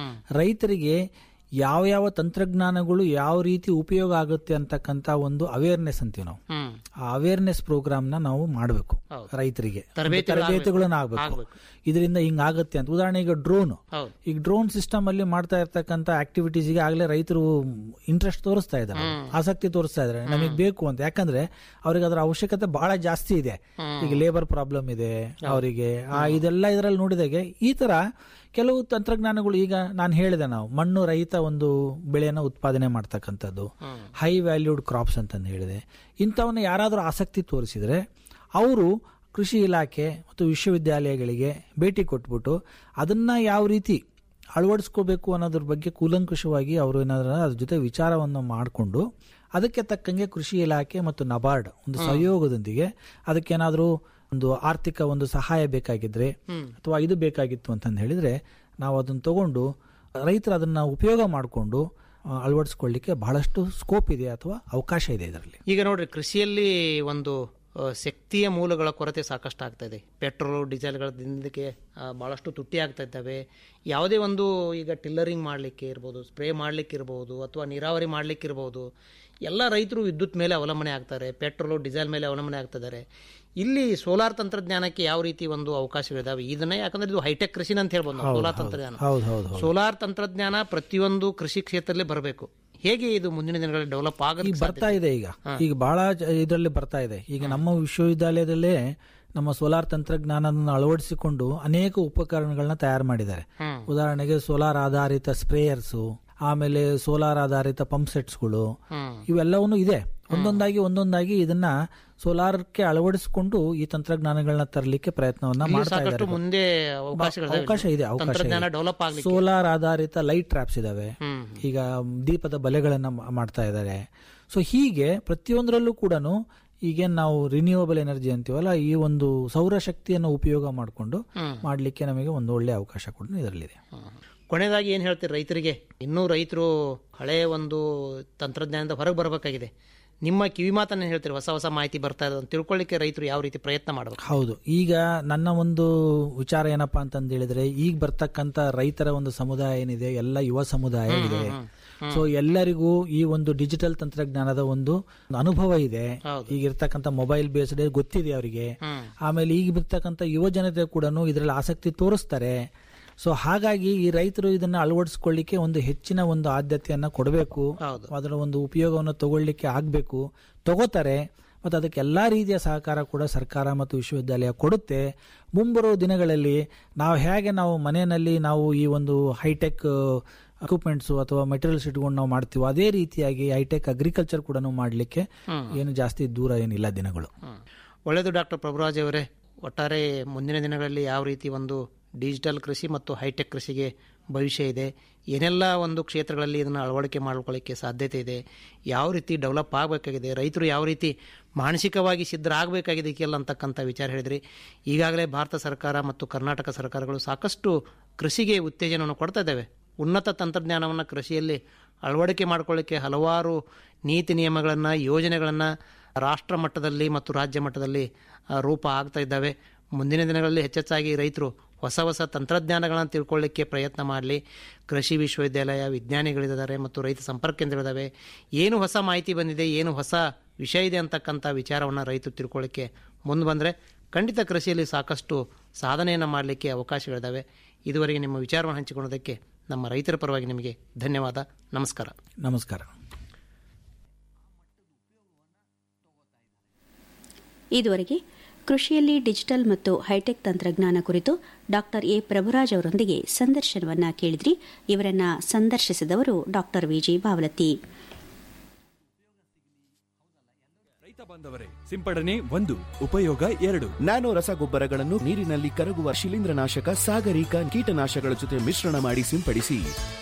ರೈತರಿಗೆ ಯಾವ ಯಾವ ತಂತ್ರಜ್ಞಾನಗಳು ಯಾವ ರೀತಿ ಉಪಯೋಗ ಆಗುತ್ತೆ ಅಂತಕ್ಕಂತ ಒಂದು ಅವೇರ್ನೆಸ್ ಅಂತೀವಿ ನಾವು ಹ್ಮ್ ಆ ಅವೇರ್ನೆಸ್ ಪ್ರೋಗ್ರಾಮ್ ನ ನಾವು ಮಾಡಬೇಕು ಹೌದು. ರೈತರಿಗೆ ತರಬೇತಿಗಳು ತರಬೇತಿಗಳನ್ನ ಆಗ್ಬೇಕು ಆಗ್ಬೇಕು. ಇದರಿಂದ ಹಿಂಗ್ ಆಗತ್ತೆ ಅಂತ ಉದಾಹರಣೆಗೆ ಈಗ ಡ್ರೋನ್ ಹೌದು ಈಗ ಡ್ರೋನ್ ಸಿಸ್ಟಮ್ ಅಲ್ಲಿ ಮಾಡ್ತಾ ಇರ್ತಕ್ಕಂಥ ಆಕ್ಟಿವಿಟೀಸ್ ಗೆ ಆಗ್ಲೇ ರೈತರು ಇಂಟ್ರೆಸ್ಟ್ ತೋರಿಸ್ತಾ ಇದ್ದಾರೆ ಆಸಕ್ತಿ ತೋರಿಸ್ತಾ ಇದ್ದಾರೆ ನಮಗೆ ಬೇಕು ಅಂತ ಯಾಕಂದ್ರೆ ಅವ್ರಿಗೆ ಅದರ ಅವಶ್ಯಕತೆ ಬಹಳ ಜಾಸ್ತಿ ಇದೆ ಈಗ ಲೇಬರ್ ಪ್ರಾಬ್ಲಮ್ ಇದೆ ಅವರಿಗೆ ಆ ಇದೆಲ್ಲ ಇದರಲ್ಲಿ ನೋಡಿದಾಗೆ ಈ ತರ ಕೆಲವು ತಂತ್ರಜ್ಞಾನಗಳು ಈಗ ನಾನು ಹೇಳಿದೆ ನಾವು ಮಣ್ಣು ರಹಿತ ಒಂದು ಬೆಳೆಯನ್ನು ಉತ್ಪಾದನೆ ಮಾಡ್ತಕ್ಕಂಥದ್ದು ಹೈ ವ್ಯಾಲ್ಯೂಡ್ ಕ್ರಾಪ್ಸ್ ಅಂತಂದು ಹೇಳಿದೆ ಇಂಥವನ್ನ ಯಾರಾದರೂ ಆಸಕ್ತಿ ತೋರಿಸಿದ್ರೆ ಅವರು ಕೃಷಿ ಇಲಾಖೆ ಮತ್ತು ವಿಶ್ವವಿದ್ಯಾಲಯಗಳಿಗೆ ಭೇಟಿ ಕೊಟ್ಬಿಟ್ಟು ಅದನ್ನ ಯಾವ ರೀತಿ ಅಳವಡಿಸ್ಕೋಬೇಕು ಅನ್ನೋದ್ರ ಬಗ್ಗೆ ಕೂಲಂಕುಷವಾಗಿ ಅವರು ಏನಾದ್ರು ಅದ್ರ ಜೊತೆ ವಿಚಾರವನ್ನು ಮಾಡಿಕೊಂಡು ಅದಕ್ಕೆ ತಕ್ಕಂಗೆ ಕೃಷಿ ಇಲಾಖೆ ಮತ್ತು ನಬಾರ್ಡ್ ಒಂದು ಸಹಯೋಗದೊಂದಿಗೆ ಅದಕ್ಕೇನಾದರೂ ಒಂದು ಆರ್ಥಿಕ ಒಂದು ಸಹಾಯ ಬೇಕಾಗಿದ್ರೆ ಅಥವಾ ಇದು ಬೇಕಾಗಿತ್ತು ಅಂತಂದು ಹೇಳಿದ್ರೆ ನಾವು ಅದನ್ನ ತಗೊಂಡು ರೈತರು ಅದನ್ನ ಉಪಯೋಗ ಮಾಡಿಕೊಂಡು ಅಳವಡಿಸ್ಕೊಳ್ಳಿಕ್ಕೆ ಬಹಳಷ್ಟು ಸ್ಕೋಪ್ ಇದೆ ಅಥವಾ ಅವಕಾಶ ಇದೆ ಇದರಲ್ಲಿ ಈಗ ನೋಡ್ರಿ ಕೃಷಿಯಲ್ಲಿ ಒಂದು ಆ, ಶಕ್ತಿಯ ಮೂಲಗಳ ಕೊರತೆ ಸಾಕಷ್ಟು ಆಗ್ತಾ ಇದೆ ಪೆಟ್ರೋಲ್ ಡೀಸೆಲ್ಗಳ ದಿನಕ್ಕೆ ಆ, ಬಹಳಷ್ಟು ತುಟ್ಟಿ ಆಗ್ತಾ ಇದ್ದಾವೆ ಯಾವುದೇ ಒಂದು ಈಗ ಟಿಲ್ಲರಿಂಗ್ ಮಾಡಲಿಕ್ಕೆ ಇರ್ಬೋದು ಸ್ಪ್ರೇ ಮಾಡಲಿಕ್ಕೆ ಇರ್ಬೋದು ಅಥವಾ ನೀರಾವರಿ ಮಾಡಲಿಕ್ಕೆ ಇರ್ಬೋದು ಎಲ್ಲ ರೈತರು ವಿದ್ಯುತ್ ಮೇಲೆ ಅವಲಂಬನೆ ಆಗ್ತಾರೆ ಪೆಟ್ರೋಲು ಡೀಸೆಲ್ ಮೇಲೆ ಅವಲಂಬನೆ ಆಗ್ತಿದ್ದಾರೆ ಇಲ್ಲಿ ಸೋಲಾರ್ ತಂತ್ರಜ್ಞಾನಕ್ಕೆ ಯಾವ ರೀತಿ ಒಂದು ಅವಕಾಶಗಳಿದಾವೆ ಇದನ್ನ ಯಾಕಂದ್ರೆ ಇದು ಹೈಟೆಕ್ ಕೃಷಿ ಅಂತ ಹೇಳ್ಬೋದು ನಾವು, ಸೋಲಾರ್ ತಂತ್ರಜ್ಞಾನ ಹೌದು ಹೌದು ಹೌದು ಸೋಲಾರ್ ತಂತ್ರಜ್ಞಾನ ಪ್ರತಿಯೊಂದು ಕೃಷಿ ಕ್ಷೇತ್ರದಲ್ಲಿ ಬರಬೇಕು ಹೇಗೆ ಇದು ಮುಂದಿನ ದಿನಗಳಲ್ಲಿ ಡೆವಲಪ್ ಈಗ ಆಗುತ್ತೆ ಬರ್ತಾ ಇದೆ ಈಗ ಈಗ ಬಹಳ ಇದರಲ್ಲಿ ಬರ್ತಾ ಇದೆ ಈಗ ನಮ್ಮ ವಿಶ್ವವಿದ್ಯಾಲಯದಲ್ಲೇ ನಮ್ಮ ಸೋಲಾರ್ ತಂತ್ರಜ್ಞಾನವನ್ನು ಅಳವಡಿಸಿಕೊಂಡು ಅನೇಕ ಉಪಕರಣಗಳನ್ನ ತಯಾರು ಮಾಡಿದ್ದಾರೆ ಹ್ಮ್. ಉದಾಹರಣೆಗೆ ಸೋಲಾರ್ ಆಧಾರಿತ ಸ್ಪ್ರೇಯರ್ಸ್ ಆಮೇಲೆ ಸೋಲಾರ್ ಆಧಾರಿತ ಪಂಪ್ ಸೆಟ್ಸ್ಗಳು ಹ್ಮ್ ಇವೆಲ್ಲವೂ ಇದೆ ಒಂದೊಂದಾಗಿ ಒಂದೊಂದಾಗಿ ಇದನ್ನ ಸೋಲಾರ್ಗೆ ಅಳವಡಿಸಿಕೊಂಡು ಈ ತಂತ್ರಜ್ಞಾನಗಳನ್ನ ತರಲಿಕ್ಕೆ ಪ್ರಯತ್ನವನ್ನ ಇಲ್ಲಿ ಮಾಡ್ತಾ ಸಾಕಷ್ಟು ಇದ್ದಾರೆ ಮುಂದೆ ಅವಕಾಶಗಳಿದಾವೆ. ಅವಕಾಶ ಇದೆ ಅವಕಾಶ ತಂತ್ರಜ್ಞಾನ ಡೆವಲಪ್ ಆಗ್ಲಿಕ್ಕೆ ಸೋಲಾರ್ ಆಧಾರಿತ ಲೈಟ್ ಟ್ರಾಪ್ಸ್ ಇದಾವೆ ಹ್ಮ್ ಈಗ ದೀಪದ ಬಲೆಗಳನ್ನ ಮಾ- ಮಾಡ್ತಾ ಇದ್ದಾರೆ ಸೊ ಹೀಗೆ ಪ್ರತಿಯೊಂದರಲ್ಲೂ ಕೂಡ ಈಗೇನ್ ನಾವು ರಿನ್ಯೂವಬಲ್ ಎನರ್ಜಿ ಅಂತೀವಲ್ಲ ಈ ಒಂದು ಸೌರಶಕ್ತಿಯನ್ನು ಉಪಯೋಗ ಮಾಡಿಕೊಂಡು ಹ್ಮ್. ಮಾಡಲಿಕ್ಕೆ ನಮಗೆ ಒಂದು ಒಳ್ಳೆ ಅವಕಾಶ ಕೂಡ ಇದರಲ್ಲಿದೆ ಹ್ಮ್. ಕೊನೆಯದಾಗಿ ಏನ್ ಹೇಳ್ತೀರಿ ರೈತರಿಗೆ ಇನ್ನೂ ರೈತರು ಹಳೆಯ ಒಂದು ತಂತ್ರಜ್ಞಾನದ ಹೊರಗೆ ಬರಬೇಕಾಗಿದೆ ನಿಮ್ಮ ಕಿವಿ ಮಾತನ್ನ ಹೇಳ್ತೀರಿ ಹೊಸ ಹೊಸ ಮಾಹಿತಿ ಬರ್ತಾ ಇರೋದು ತಿಳ್ಕೊಳ್ಳಿಕ್ಕೆ ರೈತರು ಯಾವ ರೀತಿ ಪ್ರಯತ್ನ ಮಾಡಬೇಕು ಹೌದು ಈಗ ನನ್ನ ಒಂದು ವಿಚಾರ ಏನಪ್ಪಾ ಅಂತಂದ ಹೇಳಿದ್ರೆ ಈಗ ಬರ್ತಕ್ಕಂತ ರೈತರ ಒಂದು ಸಮುದಾಯ ಏನಿದೆ ಎಲ್ಲ ಯುವ ಸಮುದಾಯ ಇದೆ ಸೊ ಎಲ್ಲರಿಗೂ ಈ ಒಂದು ಡಿಜಿಟಲ್ ತಂತ್ರಜ್ಞಾನದ ಒಂದು ಅನುಭವ ಇದೆ ಹೌದು. ಈಗ ಇರ್ತಕ್ಕಂಥ ಮೊಬೈಲ್ ಬೇಸ್ಡ್ ಗೊತ್ತಿದೆ ಅವರಿಗೆ ಹ್ಮ್ ಆಮೇಲೆ ಈಗ ಬರ್ತಕ್ಕಂಥ ಯುವ ಜನತೆ ಕೂಡ ಇದರಲ್ಲಿ ಆಸಕ್ತಿ ತೋರಿಸ್ತಾರೆ ಸೊ ಹಾಗಾಗಿ ಈ ರೈತರು ಇದನ್ನ ಅಳವಡಿಸ್ಕೊಳ್ಳಿಕ್ಕೆ ಒಂದು ಹೆಚ್ಚಿನ ಒಂದು ಆದ್ಯತೆಯನ್ನ ಕೊಡಬೇಕು ಹೌದು ಅದರ ಒಂದು ಉಪಯೋಗವನ್ನು ತಗೊಳ್ಳಿಕ್ಕೆ ಆಗ್ಬೇಕು ತಗೋತಾರೆ ಮತ್ತು ಅದಕ್ಕೆ ಎಲ್ಲ ರೀತಿಯ ಸಹಕಾರ ಕೂಡ ಸರ್ಕಾರ ಮತ್ತು ವಿಶ್ವವಿದ್ಯಾಲಯ ಕೊಡುತ್ತೆ ಮುಂಬರುವ ದಿನಗಳಲ್ಲಿ ನಾವು ಹೇಗೆ ನಾವು ಮನೆಯಲ್ಲಿ ನಾವು ಈ ಒಂದು ಹೈಟೆಕ್ ಅಕ್ವಿಪ್ಮೆಂಟ್ಸು ಅಥವಾ ಮೆಟೀರಿಯಲ್ಸ್ ಇಟ್ಕೊಂಡು ನಾವು ಮಾಡ್ತೀವೋ ಅದೇ ರೀತಿಯಾಗಿ ಹೈಟೆಕ್ ಅಗ್ರಿಕಲ್ಚರ್ ಕೂಡ ಮಾಡಲಿಕ್ಕೆ ಏನು ಜಾಸ್ತಿ ದೂರ ಏನಿಲ್ಲ ದಿನಗಳು ಹ್ಮ್. ಒಳ್ಳೆಯದು ಡಾಕ್ಟರ್ ಪ್ರಭುರಾಜ್ ಅವರೇ ಒಟ್ಟಾರೆ ಮುಂದಿನ ದಿನಗಳಲ್ಲಿ ಯಾವ ರೀತಿ ಒಂದು ಡಿಜಿಟಲ್ ಕೃಷಿ ಮತ್ತು ಹೈಟೆಕ್ ಕೃಷಿಗೆ ಭವಿಷ್ಯ ಇದೆ ಏನೆಲ್ಲ ಒಂದು ಕ್ಷೇತ್ರಗಳಲ್ಲಿ ಇದನ್ನು ಅಳವಡಿಕೆ ಮಾಡ್ಕೊಳ್ಳಿಕ್ಕೆ ಸಾಧ್ಯತೆ ಇದೆ ಯಾವ ರೀತಿ ಡೆವಲಪ್ ಆಗಬೇಕಾಗಿದೆ ರೈತರು ಯಾವ ರೀತಿ ಮಾನಸಿಕವಾಗಿ ಸಿದ್ಧರಾಗಬೇಕಾಗಿದೆ ಇದಕ್ಕೆಲ್ಲ ಅಂತಕ್ಕಂಥ ವಿಚಾರ ಹೇಳಿದ್ರಿ ಈಗಾಗಲೇ ಭಾರತ ಸರ್ಕಾರ ಮತ್ತು ಕರ್ನಾಟಕ ಸರ್ಕಾರಗಳು ಸಾಕಷ್ಟು ಕೃಷಿಗೆ ಉತ್ತೇಜನವನ್ನು ಕೊಡ್ತಾ ಇದ್ದಾವೆ ಉನ್ನತ ತಂತ್ರಜ್ಞಾನವನ್ನು ಕೃಷಿಯಲ್ಲಿ ಅಳವಡಿಕೆ ಮಾಡಿಕೊಳ್ಳಿಕ್ಕೆ ಹಲವಾರು ನೀತಿ ನಿಯಮಗಳನ್ನು ಯೋಜನೆಗಳನ್ನು ರಾಷ್ಟ್ರ ಮಟ್ಟದಲ್ಲಿ ಮತ್ತು ರಾಜ್ಯ ಮಟ್ಟದಲ್ಲಿ ಆ, ರೂಪ ಆಗ್ತಾ ಇದ್ದಾವೆ ಮುಂದಿನ ದಿನಗಳಲ್ಲಿ ಹೆಚ್ಚೆಚ್ಚಾಗಿ ರೈತರು ಹೊಸ ಹೊಸ ತಂತ್ರಜ್ಞಾನಗಳನ್ನು ತಿಳ್ಕೊಳ್ಳಿಕ್ಕೆ ಪ್ರಯತ್ನ ಮಾಡಲಿ ಕೃಷಿ ವಿಶ್ವವಿದ್ಯಾಲಯ ವಿಜ್ಞಾನಿಗಳಿದ್ದಾರೆ ಮತ್ತು ರೈತ ಸಂಪರ್ಕ ಕೇಂದ್ರಗಳಿದ್ದಾವೆ ಏನು ಹೊಸ ಮಾಹಿತಿ ಬಂದಿದೆ ಏನು ಹೊಸ ವಿಷಯ ಇದೆ ಅಂತಕ್ಕಂಥ ವಿಚಾರವನ್ನು ರೈತರು ತಿಳ್ಕೊಳ್ಳಿಕ್ಕೆ ಮುಂದೆ ಬಂದರೆ ಖಂಡಿತ ಕೃಷಿಯಲ್ಲಿ ಸಾಕಷ್ಟು ಸಾಧನೆಯನ್ನು ಮಾಡಲಿಕ್ಕೆ ಅವಕಾಶಗಳಿದ್ದಾವೆ ಇದುವರೆಗೆ ನಿಮ್ಮ ವಿಚಾರವನ್ನು ಹಂಚಿಕೊಳ್ಳೋದಕ್ಕೆ ನಮ್ಮ ರೈತರ ಪರವಾಗಿ ನಿಮಗೆ ಧನ್ಯವಾದ ನಮಸ್ಕಾರ ನಮಸ್ಕಾರ ಇದುವರೆಗೆ ಕೃಷಿಯಲ್ಲಿ ಡಿಜಿಟಲ್ ಮತ್ತು ಹೈಟೆಕ್ ತಂತ್ರಜ್ಞಾನ ಕುರಿತು ಡಾಕ್ಟರ್ ಎ ಪ್ರಭುರಾಜ್ ಅವರೊಂದಿಗೆ ಸಂದರ್ಶನವನ್ನ ಕೇಳಿದ್ರಿ ಇವರನ್ನ ಸಂದರ್ಶಿಸಿದವರು ಡಾಕ್ಟರ್ ವಿಜಿ ಬಾವಲತಿ ರೈತ ಬಾಂಧವರೇ ಸಿಂಪಡಣೆ ಒಂದು ಉಪಯೋಗ ಎರಡು ನ್ಯಾನೋ ರಸಗೊಬ್ಬರಗಳನ್ನು ನೀರಿನಲ್ಲಿ ಕರಗುವ ಶಿಲೀಂಧ್ರನಾಶಕ ಸಾಗರಿಕ ಕೀಟನಾಶಕಗಳ ಜೊತೆ ಮಿಶ್ರಣ ಮಾಡಿ ಸಿಂಪಡಿಸಿ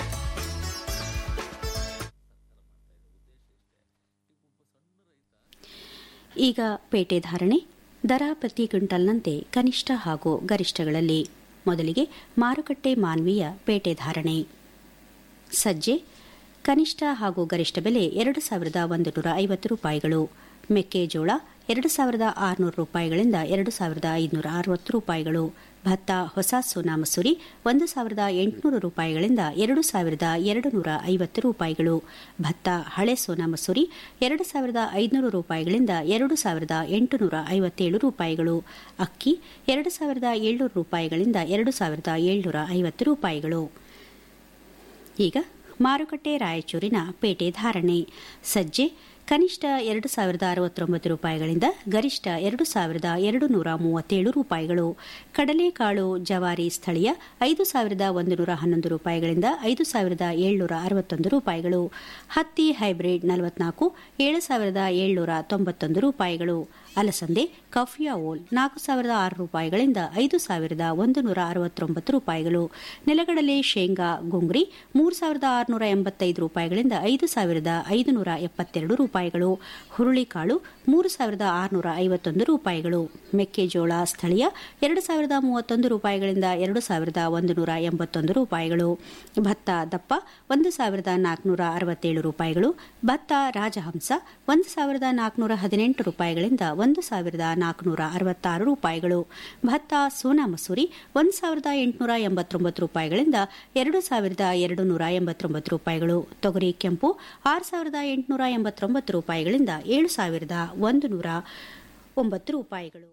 ಈಗ ಪೇಟೆ ಧಾರಣೆ ದರ ಪ್ರತಿ ಕ್ವಿಂಟಲ್ನಂತೆ ಕನಿಷ್ಠ ಹಾಗೂ ಗರಿಷ್ಠಗಳಲ್ಲಿ ಮೊದಲಿಗೆ ಮಾರುಕಟ್ಟೆ ಮಾನ್ವೀಯ ಪೇಟೆ ಧಾರಣೆ ಸಜ್ಜೆ ಕನಿಷ್ಠ ಹಾಗೂ ಗರಿಷ್ಠ ಬೆಲೆ ಎರಡು ಸಾವಿರದ ಒಂದು ನೂರ ಐವತ್ತು ರೂಪಾಯಿಗಳು ಮೆಕ್ಕೆಜೋಳ ಎರಡು ಸಾವಿರದ ಆರುನೂರು ರೂಪಾಯಿಗಳಿಂದ ಎರಡು ಸಾವಿರದ ಐದುನೂರ ಅರವತ್ತು ರೂಪಾಯಿಗಳು ಭತ್ತ ಹೊಸ ಸೋನಾ ಮಸೂರಿ ಒಂದು ಸಾವಿರದ ಎಂಟುನೂರು ರೂಪಾಯಿಗಳಿಂದ ಎರಡು ಸಾವಿರದ ಎರಡು ನೂರ ಐವತ್ತು ರೂಪಾಯಿಗಳು ಭತ್ತ ಹಳೆ ಸೋನಾ ಮಸೂರಿ ಎರಡು ಸಾವಿರದ ಐದುನೂರು ರೂಪಾಯಿಗಳಿಂದ ಎರಡು ಸಾವಿರದ ಎಂಟುನೂರ ಐವತ್ತೇಳು ರೂಪಾಯಿಗಳು ಅಕ್ಕಿ ಎರಡು ಸಾವಿರದ ಏಳ್ನೂರು ರೂಪಾಯಿಗಳಿಂದ ಎರಡು ಸಾವಿರದ ಏಳ್ನೂರ ಐವತ್ತು ರೂಪಾಯಿಗಳು ಈಗ ಮಾರುಕಟ್ಟೆ ರಾಯಚೂರಿನ ಪೇಟೆ ಧಾರಣೆ ಸಜ್ಜೆ ಕನಿಷ್ಠ ಎರಡು ಸಾವಿರದ ಅರವತ್ತೊಂಬತ್ತು ರೂಪಾಯಿಗಳಿಂದ ಗರಿಷ್ಠ ಎರಡು ಸಾವಿರದ ಎರಡು ನೂರ ಮೂವತ್ತೇಳು ರೂಪಾಯಿಗಳು ಕಡಲೆಕಾಳು ಜವಾರಿ ಸ್ಥಳೀಯ ಐದು ಸಾವಿರದ ಒಂದು ನೂರ ಹನ್ನೊಂದು ರೂಪಾಯಿಗಳಿಂದ ಐದು ಸಾವಿರದ ಏಳ್ನೂರ ಅರವತ್ತೊಂದು ರೂಪಾಯಿಗಳು ಹತ್ತಿ ಹೈಬ್ರಿಡ್ ನಲವತ್ನಾಲ್ಕು ಏಳು ಸಾವಿರದ ಏಳ್ನೂರ ತೊಂಬತ್ತೊಂದು ರೂಪಾಯಿಗಳು ಅಲಸಂದೆ ಕಫಿಯಾ ಓಲ್ ನಾಲ್ಕು ಸಾವಿರದ ಆರು ರೂಪಾಯಿಗಳಿಂದ ಐದು ಸಾವಿರದ ಒಂದು ನೂರ ಅರವತ್ತೊಂಬತ್ತು ರೂಪಾಯಿಗಳು ನೆಲಗಡಲೆ ಶೇಂಗಾ ಗುಂಗ್ರಿ ಮೂರು ಸಾವಿರದ ಆರುನೂರ ಎಂಬತ್ತೈದು ರೂಪಾಯಿಗಳಿಂದ ಐದು ಸಾವಿರದ ಐದು ನೂರ ಎಪ್ಪತ್ತೆರಡು ರೂಪಾಯಿಗಳು ಹುರುಳಿಕಾಳು ಮೂರು ಸಾವಿರದ ಆರುನೂರ ಐವತ್ತೊಂದು ರೂಪಾಯಿಗಳು ಮೆಕ್ಕೆಜೋಳ ಸ್ಥಳೀಯ ಎರಡು ಸಾವಿರದ ಮೂವತ್ತೊಂದು ರೂಪಾಯಿಗಳಿಂದ ಎರಡು ಸಾವಿರದ ಒಂದು ನೂರ ಎಂಬತ್ತೊಂದು ರೂಪಾಯಿಗಳು ಭತ್ತ ದಪ್ಪ ಒಂದು ಸಾವಿರದ ನಾಲ್ಕುನೂರ ಅರವತ್ತೇಳು ರೂಪಾಯಿಗಳು ಭತ್ತ ರಾಜಹಂಸ ಒಂದು ಸಾವಿರದ ನಾಲ್ಕುನೂರ ಹದಿನೆಂಟು ರೂಪಾಯಿಗಳಿಂದ ಒಂದು ಸಾವಿರದ ನಾಲ್ಕುನೂರ ಅರವತ್ತಾರು ರೂಪಾಯಿಗಳು ಭತ್ತ ಸೋನಾ ಮಸೂರಿ ಒಂದು ಸಾವಿರದ ಎಂಟುನೂರ ಎಂಬತ್ತೊಂಬತ್ತು ರೂಪಾಯಿಗಳಿಂದ ಎರಡು ಸಾವಿರದ ಎರಡು ನೂರ ಎಂಬತ್ತೊಂಬತ್ತು ರೂಪಾಯಿಗಳು ತೊಗರಿ ಕೆಂಪು ಆರು ಸಾವಿರದ ಎಂಟುನೂರ ಎಂಬತ್ತೊಂಬತ್ತು ರೂಪಾಯಿಗಳಿಂದ ಏಳು ಸಾವಿರದ ಒಂದು ನೂರ ಒಂಬತ್ತು ರೂಪಾಯಿಗಳು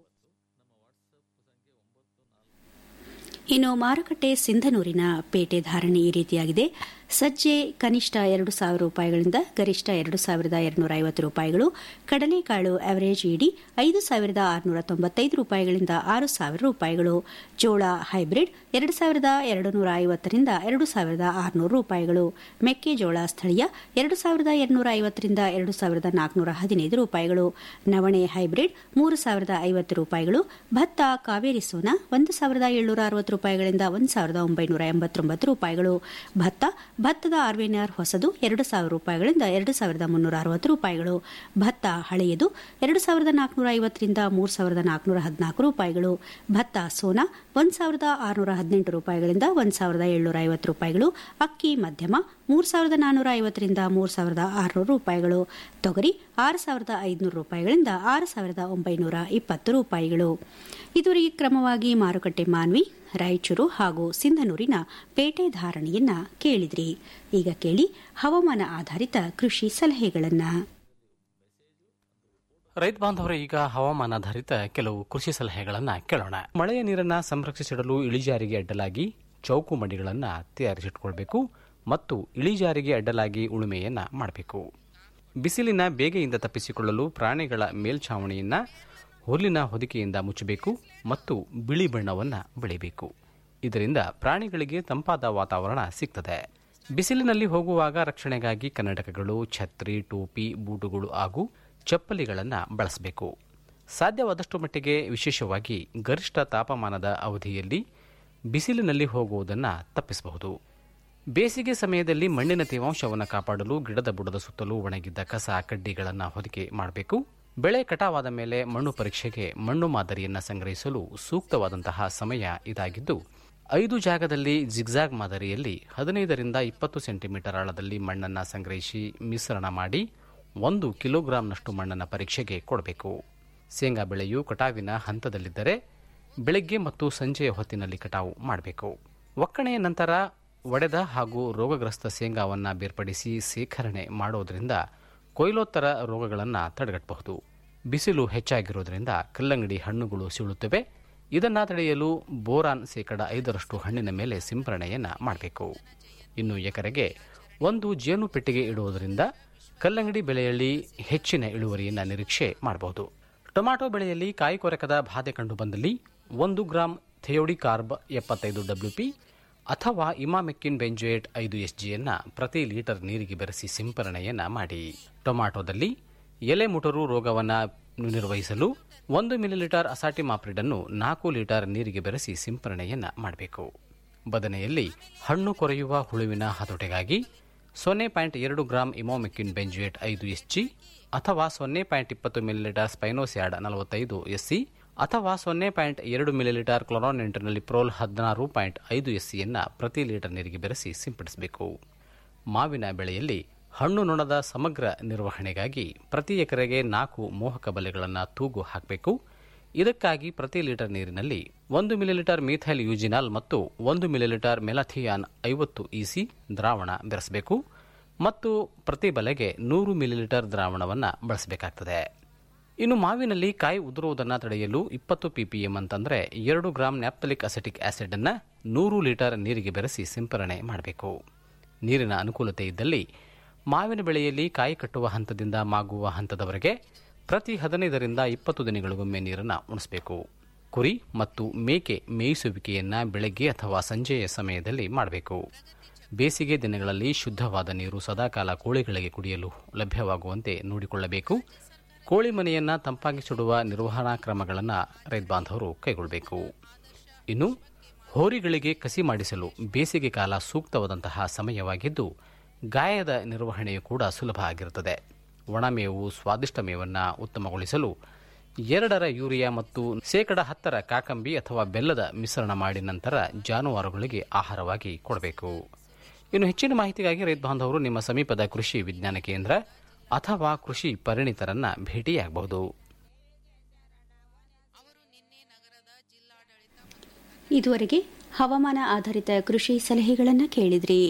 ಇನ್ನು ಮಾರುಕಟ್ಟೆ ಸಿಂಧನೂರಿನ ಪೇಟೆ ಧಾರಣೆ ಈ ರೀತಿಯಾಗಿದೆ ಸಜ್ಜೆ ಕನಿಷ್ಠ ಎರಡು ಸಾವಿರ ರೂಪಾಯಿಗಳಿಂದ ಗರಿಷ್ಠ ಎರಡು ಸಾವಿರದ ಎರಡುನೂರ ಐವತ್ತು ರೂಪಾಯಿಗಳು ಕಡಲೆಕಾಳು ಅವರೇಜ್ ಇಡಿ ಐದು ಸಾವಿರದ ಆರುನೂರ ತೊಂಬತ್ತೈದು ರೂಪಾಯಿಗಳಿಂದ ಆರು ಸಾವಿರ ರೂಪಾಯಿಗಳು ಜೋಳ ಹೈಬ್ರಿಡ್ ಎರಡು ಸಾವಿರದ ಎರಡು ನೂರ ಐವತ್ತರಿಂದ ಎರಡು ಸಾವಿರದ ಆರುನೂರು ರೂಪಾಯಿಗಳು ಮೆಕ್ಕೆಜೋಳ ಸ್ಥಳೀಯ ಎರಡು ಸಾವಿರದ ಎರಡುನೂರ ಐವತ್ತರಿಂದ ಎರಡು ಸಾವಿರದ ನಾಲ್ಕುನೂರ ಹದಿನೈದು ರೂಪಾಯಿಗಳು ನವಣೆ ಹೈಬ್ರಿಡ್ ಮೂರು ಸಾವಿರದ ಐವತ್ತು ರೂಪಾಯಿಗಳು ಭತ್ತ ಕಾವೇರಿ ಸೋನಾ ಒಂದು ಸಾವಿರದ ಏಳ್ನೂರ ಅರವತ್ತು ರೂಪಾಯಿಗಳಿಂದ ಒಂದು ಸಾವಿರದ ಒಂಬೈನೂರ ಎಂಬತ್ತೊಂಬತ್ತು ರೂಪಾಯಿಗಳು ಭತ್ತ ಭತ್ತದ ಆರ್ವಿನರ್ ಹೊಸದು ಎರಡು ಸಾವಿರ ರೂಪಾಯಿಗಳಿಂದ ಎರಡು ಸಾವಿರದ ಮುನ್ನೂರ ಅರವತ್ತು ರೂಪಾಯಿಗಳು ಭತ್ತ ಹಳೆಯದು ಎರಡು ಸಾವಿರದ ನಾಲ್ಕುನೂರ ಐವತ್ತರಿಂದ ಮೂರು ಸಾವಿರದ ನಾಲ್ಕುನೂರ ಹದಿನಾಲ್ಕು ರೂಪಾಯಿಗಳು ಭತ್ತ ಸೋನಾ ಒಂದು ಸಾವಿರದ ಆರುನೂರ ಹದಿನೆಂಟು ರೂಪಾಯಿಗಳಿಂದ ಒಂದು ಸಾವಿರದ ಏಳ್ನೂರ ಐವತ್ತು ರೂಪಾಯಿಗಳು ಅಕ್ಕಿ ಮಧ್ಯಮ ಮೂರು ಸಾವಿರದ ನಾನ್ನೂರ ಐವತ್ತರಿಂದ ಮೂರು ಸಾವಿರದ ಆರುನೂರು ರೂಪಾಯಿಗಳು ತೊಗರಿ ಆರು ಸಾವಿರದ ಐದುನೂರು ರೂಪಾಯಿಗಳಿಂದ ಆರು ಸಾವಿರದ ಒಂಬೈನೂರ ಇಪ್ಪತ್ತು ರೂಪಾಯಿಗಳು ಇದುವರೆಗೆ ಕ್ರಮವಾಗಿ ಮಾರುಕಟ್ಟೆ ಮಾನ್ವಿ ರಾಯಚೂರು ಹಾಗೂ ಸಿಂಧನೂರಿನ ಪೇಟೆ ಧಾರಣೆಯನ್ನ ಕೇಳಿದ್ರಿ ಈಗ ಕೇಳಿ ಹವಾಮಾನ ಆಧಾರಿತ ಕೃಷಿ ಸಲಹೆಗಳನ್ನು ರೈತ ಬಾಂಧವರ ಈಗ ಹವಾಮಾನಾಧಾರಿತ ಕೆಲವು ಕೃಷಿ ಸಲಹೆಗಳನ್ನು ಕೇಳೋಣ ಮಳೆಯ ನೀರನ್ನು ಸಂರಕ್ಷಿಸಿಡಲು ಇಳಿಜಾರಿಗೆ ಅಡ್ಡಲಾಗಿ ಚೌಕು ಮಡಿಗಳನ್ನು ತಯಾರಿಸಿಟ್ಕೊಳ್ಬೇಕು ಮತ್ತು ಇಳಿಜಾರಿಗೆ ಅಡ್ಡಲಾಗಿ ಉಳುಮೆಯನ್ನು ಮಾಡಬೇಕು ಬಿಸಿಲಿನ ಬೇಗೆಯಿಂದ ತಪ್ಪಿಸಿಕೊಳ್ಳಲು ಪ್ರಾಣಿಗಳ ಮೇಲ್ಛಾವಣಿಯನ್ನ ಹುಲ್ಲಿನ ಹೊದಿಕೆಯಿಂದ ಮುಚ್ಚಬೇಕು ಮತ್ತು ಬಿಳಿ ಬಣ್ಣವನ್ನು ಬೆಳೆಯಬೇಕು ಇದರಿಂದ ಪ್ರಾಣಿಗಳಿಗೆ ತಂಪಾದ ವಾತಾವರಣ ಸಿಗ್ತದೆ ಬಿಸಿಲಿನಲ್ಲಿ ಹೋಗುವಾಗ ರಕ್ಷಣೆಗಾಗಿ ಕನ್ನಡಕಗಳು ಛತ್ರಿ ಟೋಪಿ ಬೂಟುಗಳು ಹಾಗೂ ಚಪ್ಪಲಿಗಳನ್ನು ಬಳಸಬೇಕು ಸಾಧ್ಯವಾದಷ್ಟು ಮಟ್ಟಿಗೆ ವಿಶೇಷವಾಗಿ ಗರಿಷ್ಠ ತಾಪಮಾನದ ಅವಧಿಯಲ್ಲಿ ಬಿಸಿಲಿನಲ್ಲಿ ಹೋಗುವುದನ್ನು ತಪ್ಪಿಸಬಹುದು ಬೇಸಿಗೆ ಸಮಯದಲ್ಲಿ ಮಣ್ಣಿನ ತೇವಾಂಶವನ್ನು ಕಾಪಾಡಲು ಗಿಡದ ಬುಡದ ಸುತ್ತಲೂ ಒಣಗಿದ್ದ ಕಸ ಕಡ್ಡಿಗಳನ್ನು ಹೊದಿಕೆ ಮಾಡಬೇಕು ಬೆಳೆ ಕಟಾವಾದ ಮೇಲೆ ಮಣ್ಣು ಪರೀಕ್ಷೆಗೆ ಮಣ್ಣು ಮಾದರಿಯನ್ನು ಸಂಗ್ರಹಿಸಲು ಸೂಕ್ತವಾದಂತಹ ಸಮಯ ಇದಾಗಿದ್ದು ಐದು ಜಾಗದಲ್ಲಿ ಜಿಗ್ಜಾಗ್ ಮಾದರಿಯಲ್ಲಿ ಹದಿನೈದರಿಂದ ಇಪ್ಪತ್ತು ಸೆಂಟಿಮೀಟರ್ ಆಳದಲ್ಲಿ ಮಣ್ಣನ್ನು ಸಂಗ್ರಹಿಸಿ ಮಿಶ್ರಣ ಮಾಡಿ ಒಂದು ಕಿಲೋಗ್ರಾಂನಷ್ಟು ಮಣ್ಣನ್ನು ಪರೀಕ್ಷೆಗೆ ಕೊಡಬೇಕು ಶೇಂಗಾ ಬೆಳೆಯು ಕಟಾವಿನ ಹಂತದಲ್ಲಿದ್ದರೆ ಬೆಳಗ್ಗೆ ಮತ್ತು ಸಂಜೆಯ ಹೊತ್ತಿನಲ್ಲಿ ಕಟಾವು ಮಾಡಬೇಕು ಒಕ್ಕಣೆಯ ನಂತರ ಒಡೆದ ಹಾಗೂ ರೋಗಗ್ರಸ್ತ ಶೇಂಗಾವನ್ನು ಬೇರ್ಪಡಿಸಿ ಶೇಖರಣೆ ಮಾಡೋದರಿಂದ ಕೊಯ್ಲೋತ್ತರ ರೋಗಗಳನ್ನು ತಡೆಗಟ್ಟಬಹುದು ಬಿಸಿಲು ಹೆಚ್ಚಾಗಿರೋದ್ರಿಂದ ಕಲ್ಲಂಗಡಿ ಹಣ್ಣುಗಳು ಸೀಳುತ್ತವೆ ಇದನ್ನು ತಡೆಯಲು ಬೋರಾನ್ ಶೇಕಡ ಐದರಷ್ಟು ಹಣ್ಣಿನ ಮೇಲೆ ಸಿಂಪರಣೆಯನ್ನು ಮಾಡಬೇಕು ಇನ್ನು ಎಕರೆಗೆ ಒಂದು ಜೇನು ಪೆಟ್ಟಿಗೆ ಇಡುವುದರಿಂದ ಕಲ್ಲಂಗಡಿ ಬೆಳೆಯಲ್ಲಿ ಹೆಚ್ಚಿನ ಇಳುವರಿಯನ್ನು ನಿರೀಕ್ಷೆ ಮಾಡಬಹುದು ಟೊಮ್ಯಾಟೊ ಬೆಳೆಯಲ್ಲಿ ಕಾಯಿ ಕೊರಕದ ಬಾಧೆ ಕಂಡುಬಂದಲ್ಲಿ ಒಂದು ಗ್ರಾಂ ಥೆಯೋಡಿ ಕಾರ್ಬ್ ಎಪ್ಪತ್ತೈದು ಡಬ್ಲ್ಯೂಪಿ ಅಥವಾ ಇಮಾಮೆಕ್ಕಿನ್ ಬೆಂಜೋಯೇಟ್ ಐದು ಎಸ್ಜಿಯನ್ನು ಪ್ರತಿ ಲೀಟರ್ ನೀರಿಗೆ ಬೆರೆಸಿ ಸಿಂಪರಣೆಯನ್ನು ಮಾಡಿ ಟೊಮ್ಯಾಟೊದಲ್ಲಿ ಎಲೆ ಮುಟರು ರೋಗವನ್ನು ನಿರ್ವಹಿಸಲು ಒಂದು ಮಿಲಿಲೀಟರ್ ಅಸಾಟಿಮಾಪ್ರಿಡನ್ನು ನಾಲ್ಕು ಲೀಟರ್ ನೀರಿಗೆ ಬೆರೆಸಿ ಸಿಂಪರಣೆಯನ್ನು ಮಾಡಬೇಕು ಬದನೆಯಲ್ಲಿ ಹಣ್ಣು ಕೊರೆಯುವ ಹುಳುವಿನ ಹತೋಟೆಗಾಗಿ ಸೊನ್ನೆ ಪಾಯಿಂಟ್ ಎರಡು ಗ್ರಾಂ ಇಮೋಮೆಕ್ಕಿನ್ ಬೆಂಜುಯೇಟ್ ಐದು ಎಸ್ಜಿ ಅಥವಾ ಸೊನ್ನೆ ಪಾಯಿಂಟ್ ಇಪ್ಪತ್ತು ಮಿಲಿಲೀಟರ್ ಸ್ಪೈನೋಸ್ಯಾಡ್ ನಲವತ್ತೈದು ಎಸ್ಸಿ ಅಥವಾ ಸೊನ್ನೆ ಪಾಯಿಂಟ್ ಎರಡು ಮಿಲಿಲೀಟರ್ ಕ್ಲೊರಾನೆಂಟ್ನಲ್ಲಿ ಪ್ರೋಲ್ ಹದಿನಾರು ಪಾಯಿಂಟ್ ಐದು ಎಸ್ಸಿಯನ್ನು ಪ್ರತಿ ಲೀಟರ್ ನೀರಿಗೆ ಬೆರೆಸಿ ಸಿಂಪಡಿಸಬೇಕು ಮಾವಿನ ಬೆಳೆಯಲ್ಲಿ ಹಣ್ಣು ನೊಣದ ಸಮಗ್ರ ನಿರ್ವಹಣೆಗಾಗಿ ಪ್ರತಿ ಎಕರೆಗೆ ನಾಲ್ಕು ಮೋಹಕ ಬಲೆಗಳನ್ನು ತೂಗು ಹಾಕಬೇಕು ಇದಕ್ಕಾಗಿ ಪ್ರತಿ ಲೀಟರ್ ನೀರಿನಲ್ಲಿ ಒಂದು ಮಿಲಿಲೀಟರ್ ಮೀಥೈಲ್ ಯೂಜಿನಾಲ್ ಮತ್ತು ಒಂದು ಮಿಲಿಲೀಟರ್ ಮೆಲಥಿಯಾನ್ ಐವತ್ತು ಇಸಿ ದ್ರಾವಣ ಬೆರೆಸಬೇಕು ಮತ್ತು ಪ್ರತಿ ಬಲೆಗೆ ನೂರು ಮಿಲಿಲೀಟರ್ ದ್ರಾವಣವನ್ನು ಬಳಸಬೇಕಾಗ್ತದೆ ಇನ್ನು ಮಾವಿನಲ್ಲಿ ಕಾಯಿ ಉದುರುವುದನ್ನು ತಡೆಯಲು ಇಪ್ಪತ್ತು ಪಿಪಿಎಂ ಅಂತಂದರೆ ಎರಡು ಗ್ರಾಂ ನ್ಯಾಪ್ತಲಿಕ್ ಅಸೆಟಿಕ್ ಆಸಿಡ್ ಅನ್ನು ನೂರು ಲೀಟರ್ ನೀರಿಗೆ ಬೆರೆಸಿ ಸಿಂಪರಣೆ ಮಾಡಬೇಕು ನೀರಿನ ಅನುಕೂಲತೆ ಇದ್ದಲ್ಲಿ ಮಾವಿನ ಬೆಳೆಯಲ್ಲಿ ಕಾಯಿ ಕಟ್ಟುವ ಹಂತದಿಂದ ಮಾಗುವ ಹಂತದವರೆಗೆ ಪ್ರತಿ ಹದಿನೈದರಿಂದ ಇಪ್ಪತ್ತು ದಿನಗಳಿಗೊಮ್ಮೆ ನೀರನ್ನು ಉಣಿಸಬೇಕು ಕುರಿ ಮತ್ತು ಮೇಕೆ ಮೇಯಿಸುವಿಕೆಯನ್ನು ಬೆಳಗ್ಗೆ ಅಥವಾ ಸಂಜೆಯ ಸಮಯದಲ್ಲಿ ಮಾಡಬೇಕು ಬೇಸಿಗೆ ದಿನಗಳಲ್ಲಿ ಶುದ್ಧವಾದ ನೀರು ಸದಾಕಾಲ ಕೋಳಿಗಳಿಗೆ ಕುಡಿಯಲು ಲಭ್ಯವಾಗುವಂತೆ ನೋಡಿಕೊಳ್ಳಬೇಕು ಕೋಳಿ ಮನೆಯನ್ನು ತಂಪಾಗಿಸಿಡುವ ನಿರ್ವಹಣಾ ಕ್ರಮಗಳನ್ನು ರೈತ ಬಾಂಧವರು ಕೈಗೊಳ್ಳಬೇಕು ಇನ್ನು ಹೋರಿಗಳಿಗೆ ಕಸಿ ಮಾಡಿಸಲು ಬೇಸಿಗೆ ಕಾಲ ಸೂಕ್ತವಾದಂತಹ ಸಮಯವಾಗಿದ್ದು ಗಾಯದ ನಿರ್ವಹಣೆಯು ಕೂಡ ಸುಲಭ ಆಗಿರುತ್ತದೆ ಒಣಮೇವು ಸ್ವಾದಿಷ್ಟ ಮೇವನ್ನು ಉತ್ತಮಗೊಳಿಸಲು ಎರಡರ ಯೂರಿಯಾ ಮತ್ತು ಶೇಕಡ ಹತ್ತರ ಕಾಕಂಬಿ ಅಥವಾ ಬೆಲ್ಲದ ಮಿಶ್ರಣ ಮಾಡಿ ನಂತರ ಜಾನುವಾರುಗಳಿಗೆ ಆಹಾರವಾಗಿ ಕೊಡಬೇಕು ಇನ್ನು ಹೆಚ್ಚಿನ ಮಾಹಿತಿಗಾಗಿ ರೈತ ಬಾಂಧವರು ನಿಮ್ಮ ಸಮೀಪದ ಕೃಷಿ ವಿಜ್ಞಾನ ಕೇಂದ್ರ ಅಥವಾ ಕೃಷಿ ಪರಿಣಿತರನ್ನ ಭೇಟಿಯಾಗಬಹುದು ಇದುವರೆಗೆ ಹವಾಮಾನ ಆಧಾರಿತ ಕೃಷಿ ಸಲಹೆಗಳನ್ನು ಕೇಳಿದ್ರಿ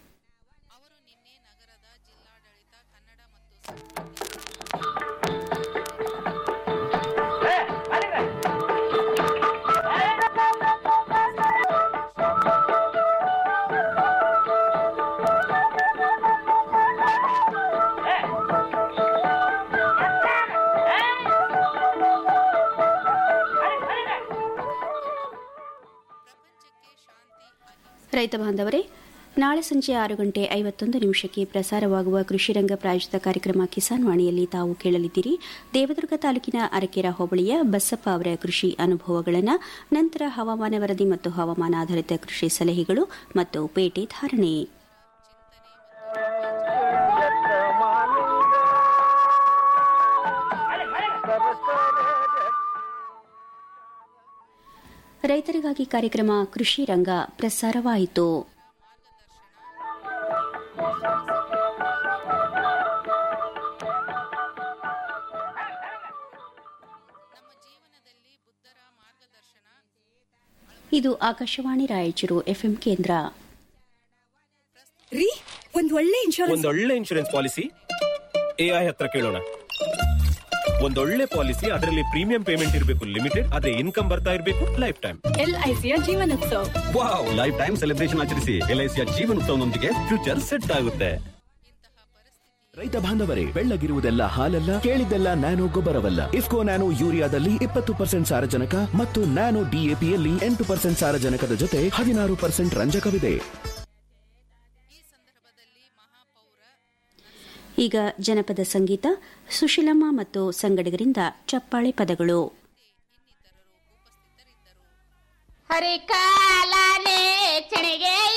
ರೈತ ಬಾಂಧವರೇ ನಾಳೆ ಸಂಜೆ ಆರು ಗಂಟೆ ಐವತ್ತೊಂದು ನಿಮಿಷಕ್ಕೆ ಪ್ರಸಾರವಾಗುವ ಕೃಷಿರಂಗ ಪ್ರಾಯೋಜಿತ ಕಾರ್ಯಕ್ರಮ ಕಿಸಾನ್ ವಾಣಿಯಲ್ಲಿ ತಾವು ಕೇಳಲಿದ್ದೀರಿ ದೇವದುರ್ಗ ತಾಲೂಕಿನ ಅರಕೆರ ಹೋಬಳಿಯ ಬಸಪ್ಪ ಅವರ ಕೃಷಿ ಅನುಭವಗಳನ್ನು ನಂತರ ಹವಾಮಾನ ವರದಿ ಮತ್ತು ಹವಾಮಾನ ಆಧಾರಿತ ಕೃಷಿ ಸಲಹೆಗಳು ಮತ್ತು ಪೇಟೆ ಧಾರಣೆ ರೈತರಿಗಾಗಿ ಕಾರ್ಯಕ್ರಮ ಕೃಷಿ ರಂಗ ಪ್ರಸಾರವಾಯಿತು ಇದು ಆಕಾಶವಾಣಿ ರಾಯಚೂರು ಎಫ್ಎಂ ಕೇಂದ್ರ ರೀ ಒಂದ್ ಒಳ್ಳೆ ಇನ್ಶೂರೆನ್ಸ್ ಒಂದೊಳ್ಳೆ ಇನ್ಶೂರೆನ್ಸ್ ಪಾಲಿಸಿ ಎಐ ಹತ್ರ ಕೇಳೋಣ ಒಂದೊಳ್ಳೆ ಪಾಲಿಸಿ ಅದರಲ್ಲಿ ಪ್ರೀಮಿಯಂ ಪೇಮೆಂಟ್ ಇರಬೇಕು ಲಿಮಿಟೆಡ್ ಅದೇ ಇನ್ಕಮ್ ಬರ್ತಾ ಇರಬೇಕು ಲೈಫ್ ಟೈಮ್ ಎಲ್ಐಸಿಯ ಜೀವನೋತ್ಸವ ವಾವ್ ಲೈಫ್ ಟೈಮ್ ಸೆಲೆಬ್ರೇಷನ್ ಆಚರಿಸಿ ಎಲ್ಐಸಿಯ ಜೀವನೋತ್ಸವನೊಂದಿಗೆ ಫ್ಯೂಚರ್ ಸೆಟ್ ಆಗುತ್ತೆ ರೈತ ಬಾಂಧವರೇ ಬೆಳ್ಳಗಿರುವುದೆಲ್ಲ ಹಾಲಲ್ಲ ಕೇಳಿದ್ದೆಲ್ಲ ನ್ಯಾನೋ ಗೊಬ್ಬರವಲ್ಲ ಇಫ್ಕೋ ನ್ಯಾನೋ ಯೂರಿಯಾದಲ್ಲಿ ಇಪ್ಪತ್ತು ಪರ್ಸೆಂಟ್ ಸಾರಜನಕ ಮತ್ತು ನ್ಯಾನೋ ಡಿಎಪಿಯಲ್ಲಿ ಎಂಟು ಪರ್ಸೆಂಟ್ ಸಾರಜನಕದ ಜೊತೆ ಹದಿನಾರು ಪರ್ಸೆಂಟ್ ರಂಜಕವಿದೆ ಈಗ ಜನಪದ ಸಂಗೀತ ಸುಶೀಲಮ್ಮ ಮತ್ತು ಸಂಗಡಿಗರಿಂದ ಚಪ್ಪಾಳೆ ಪದಗಳು ಹರಿ ಕಾಲನೆ ಚಣಿಗೆ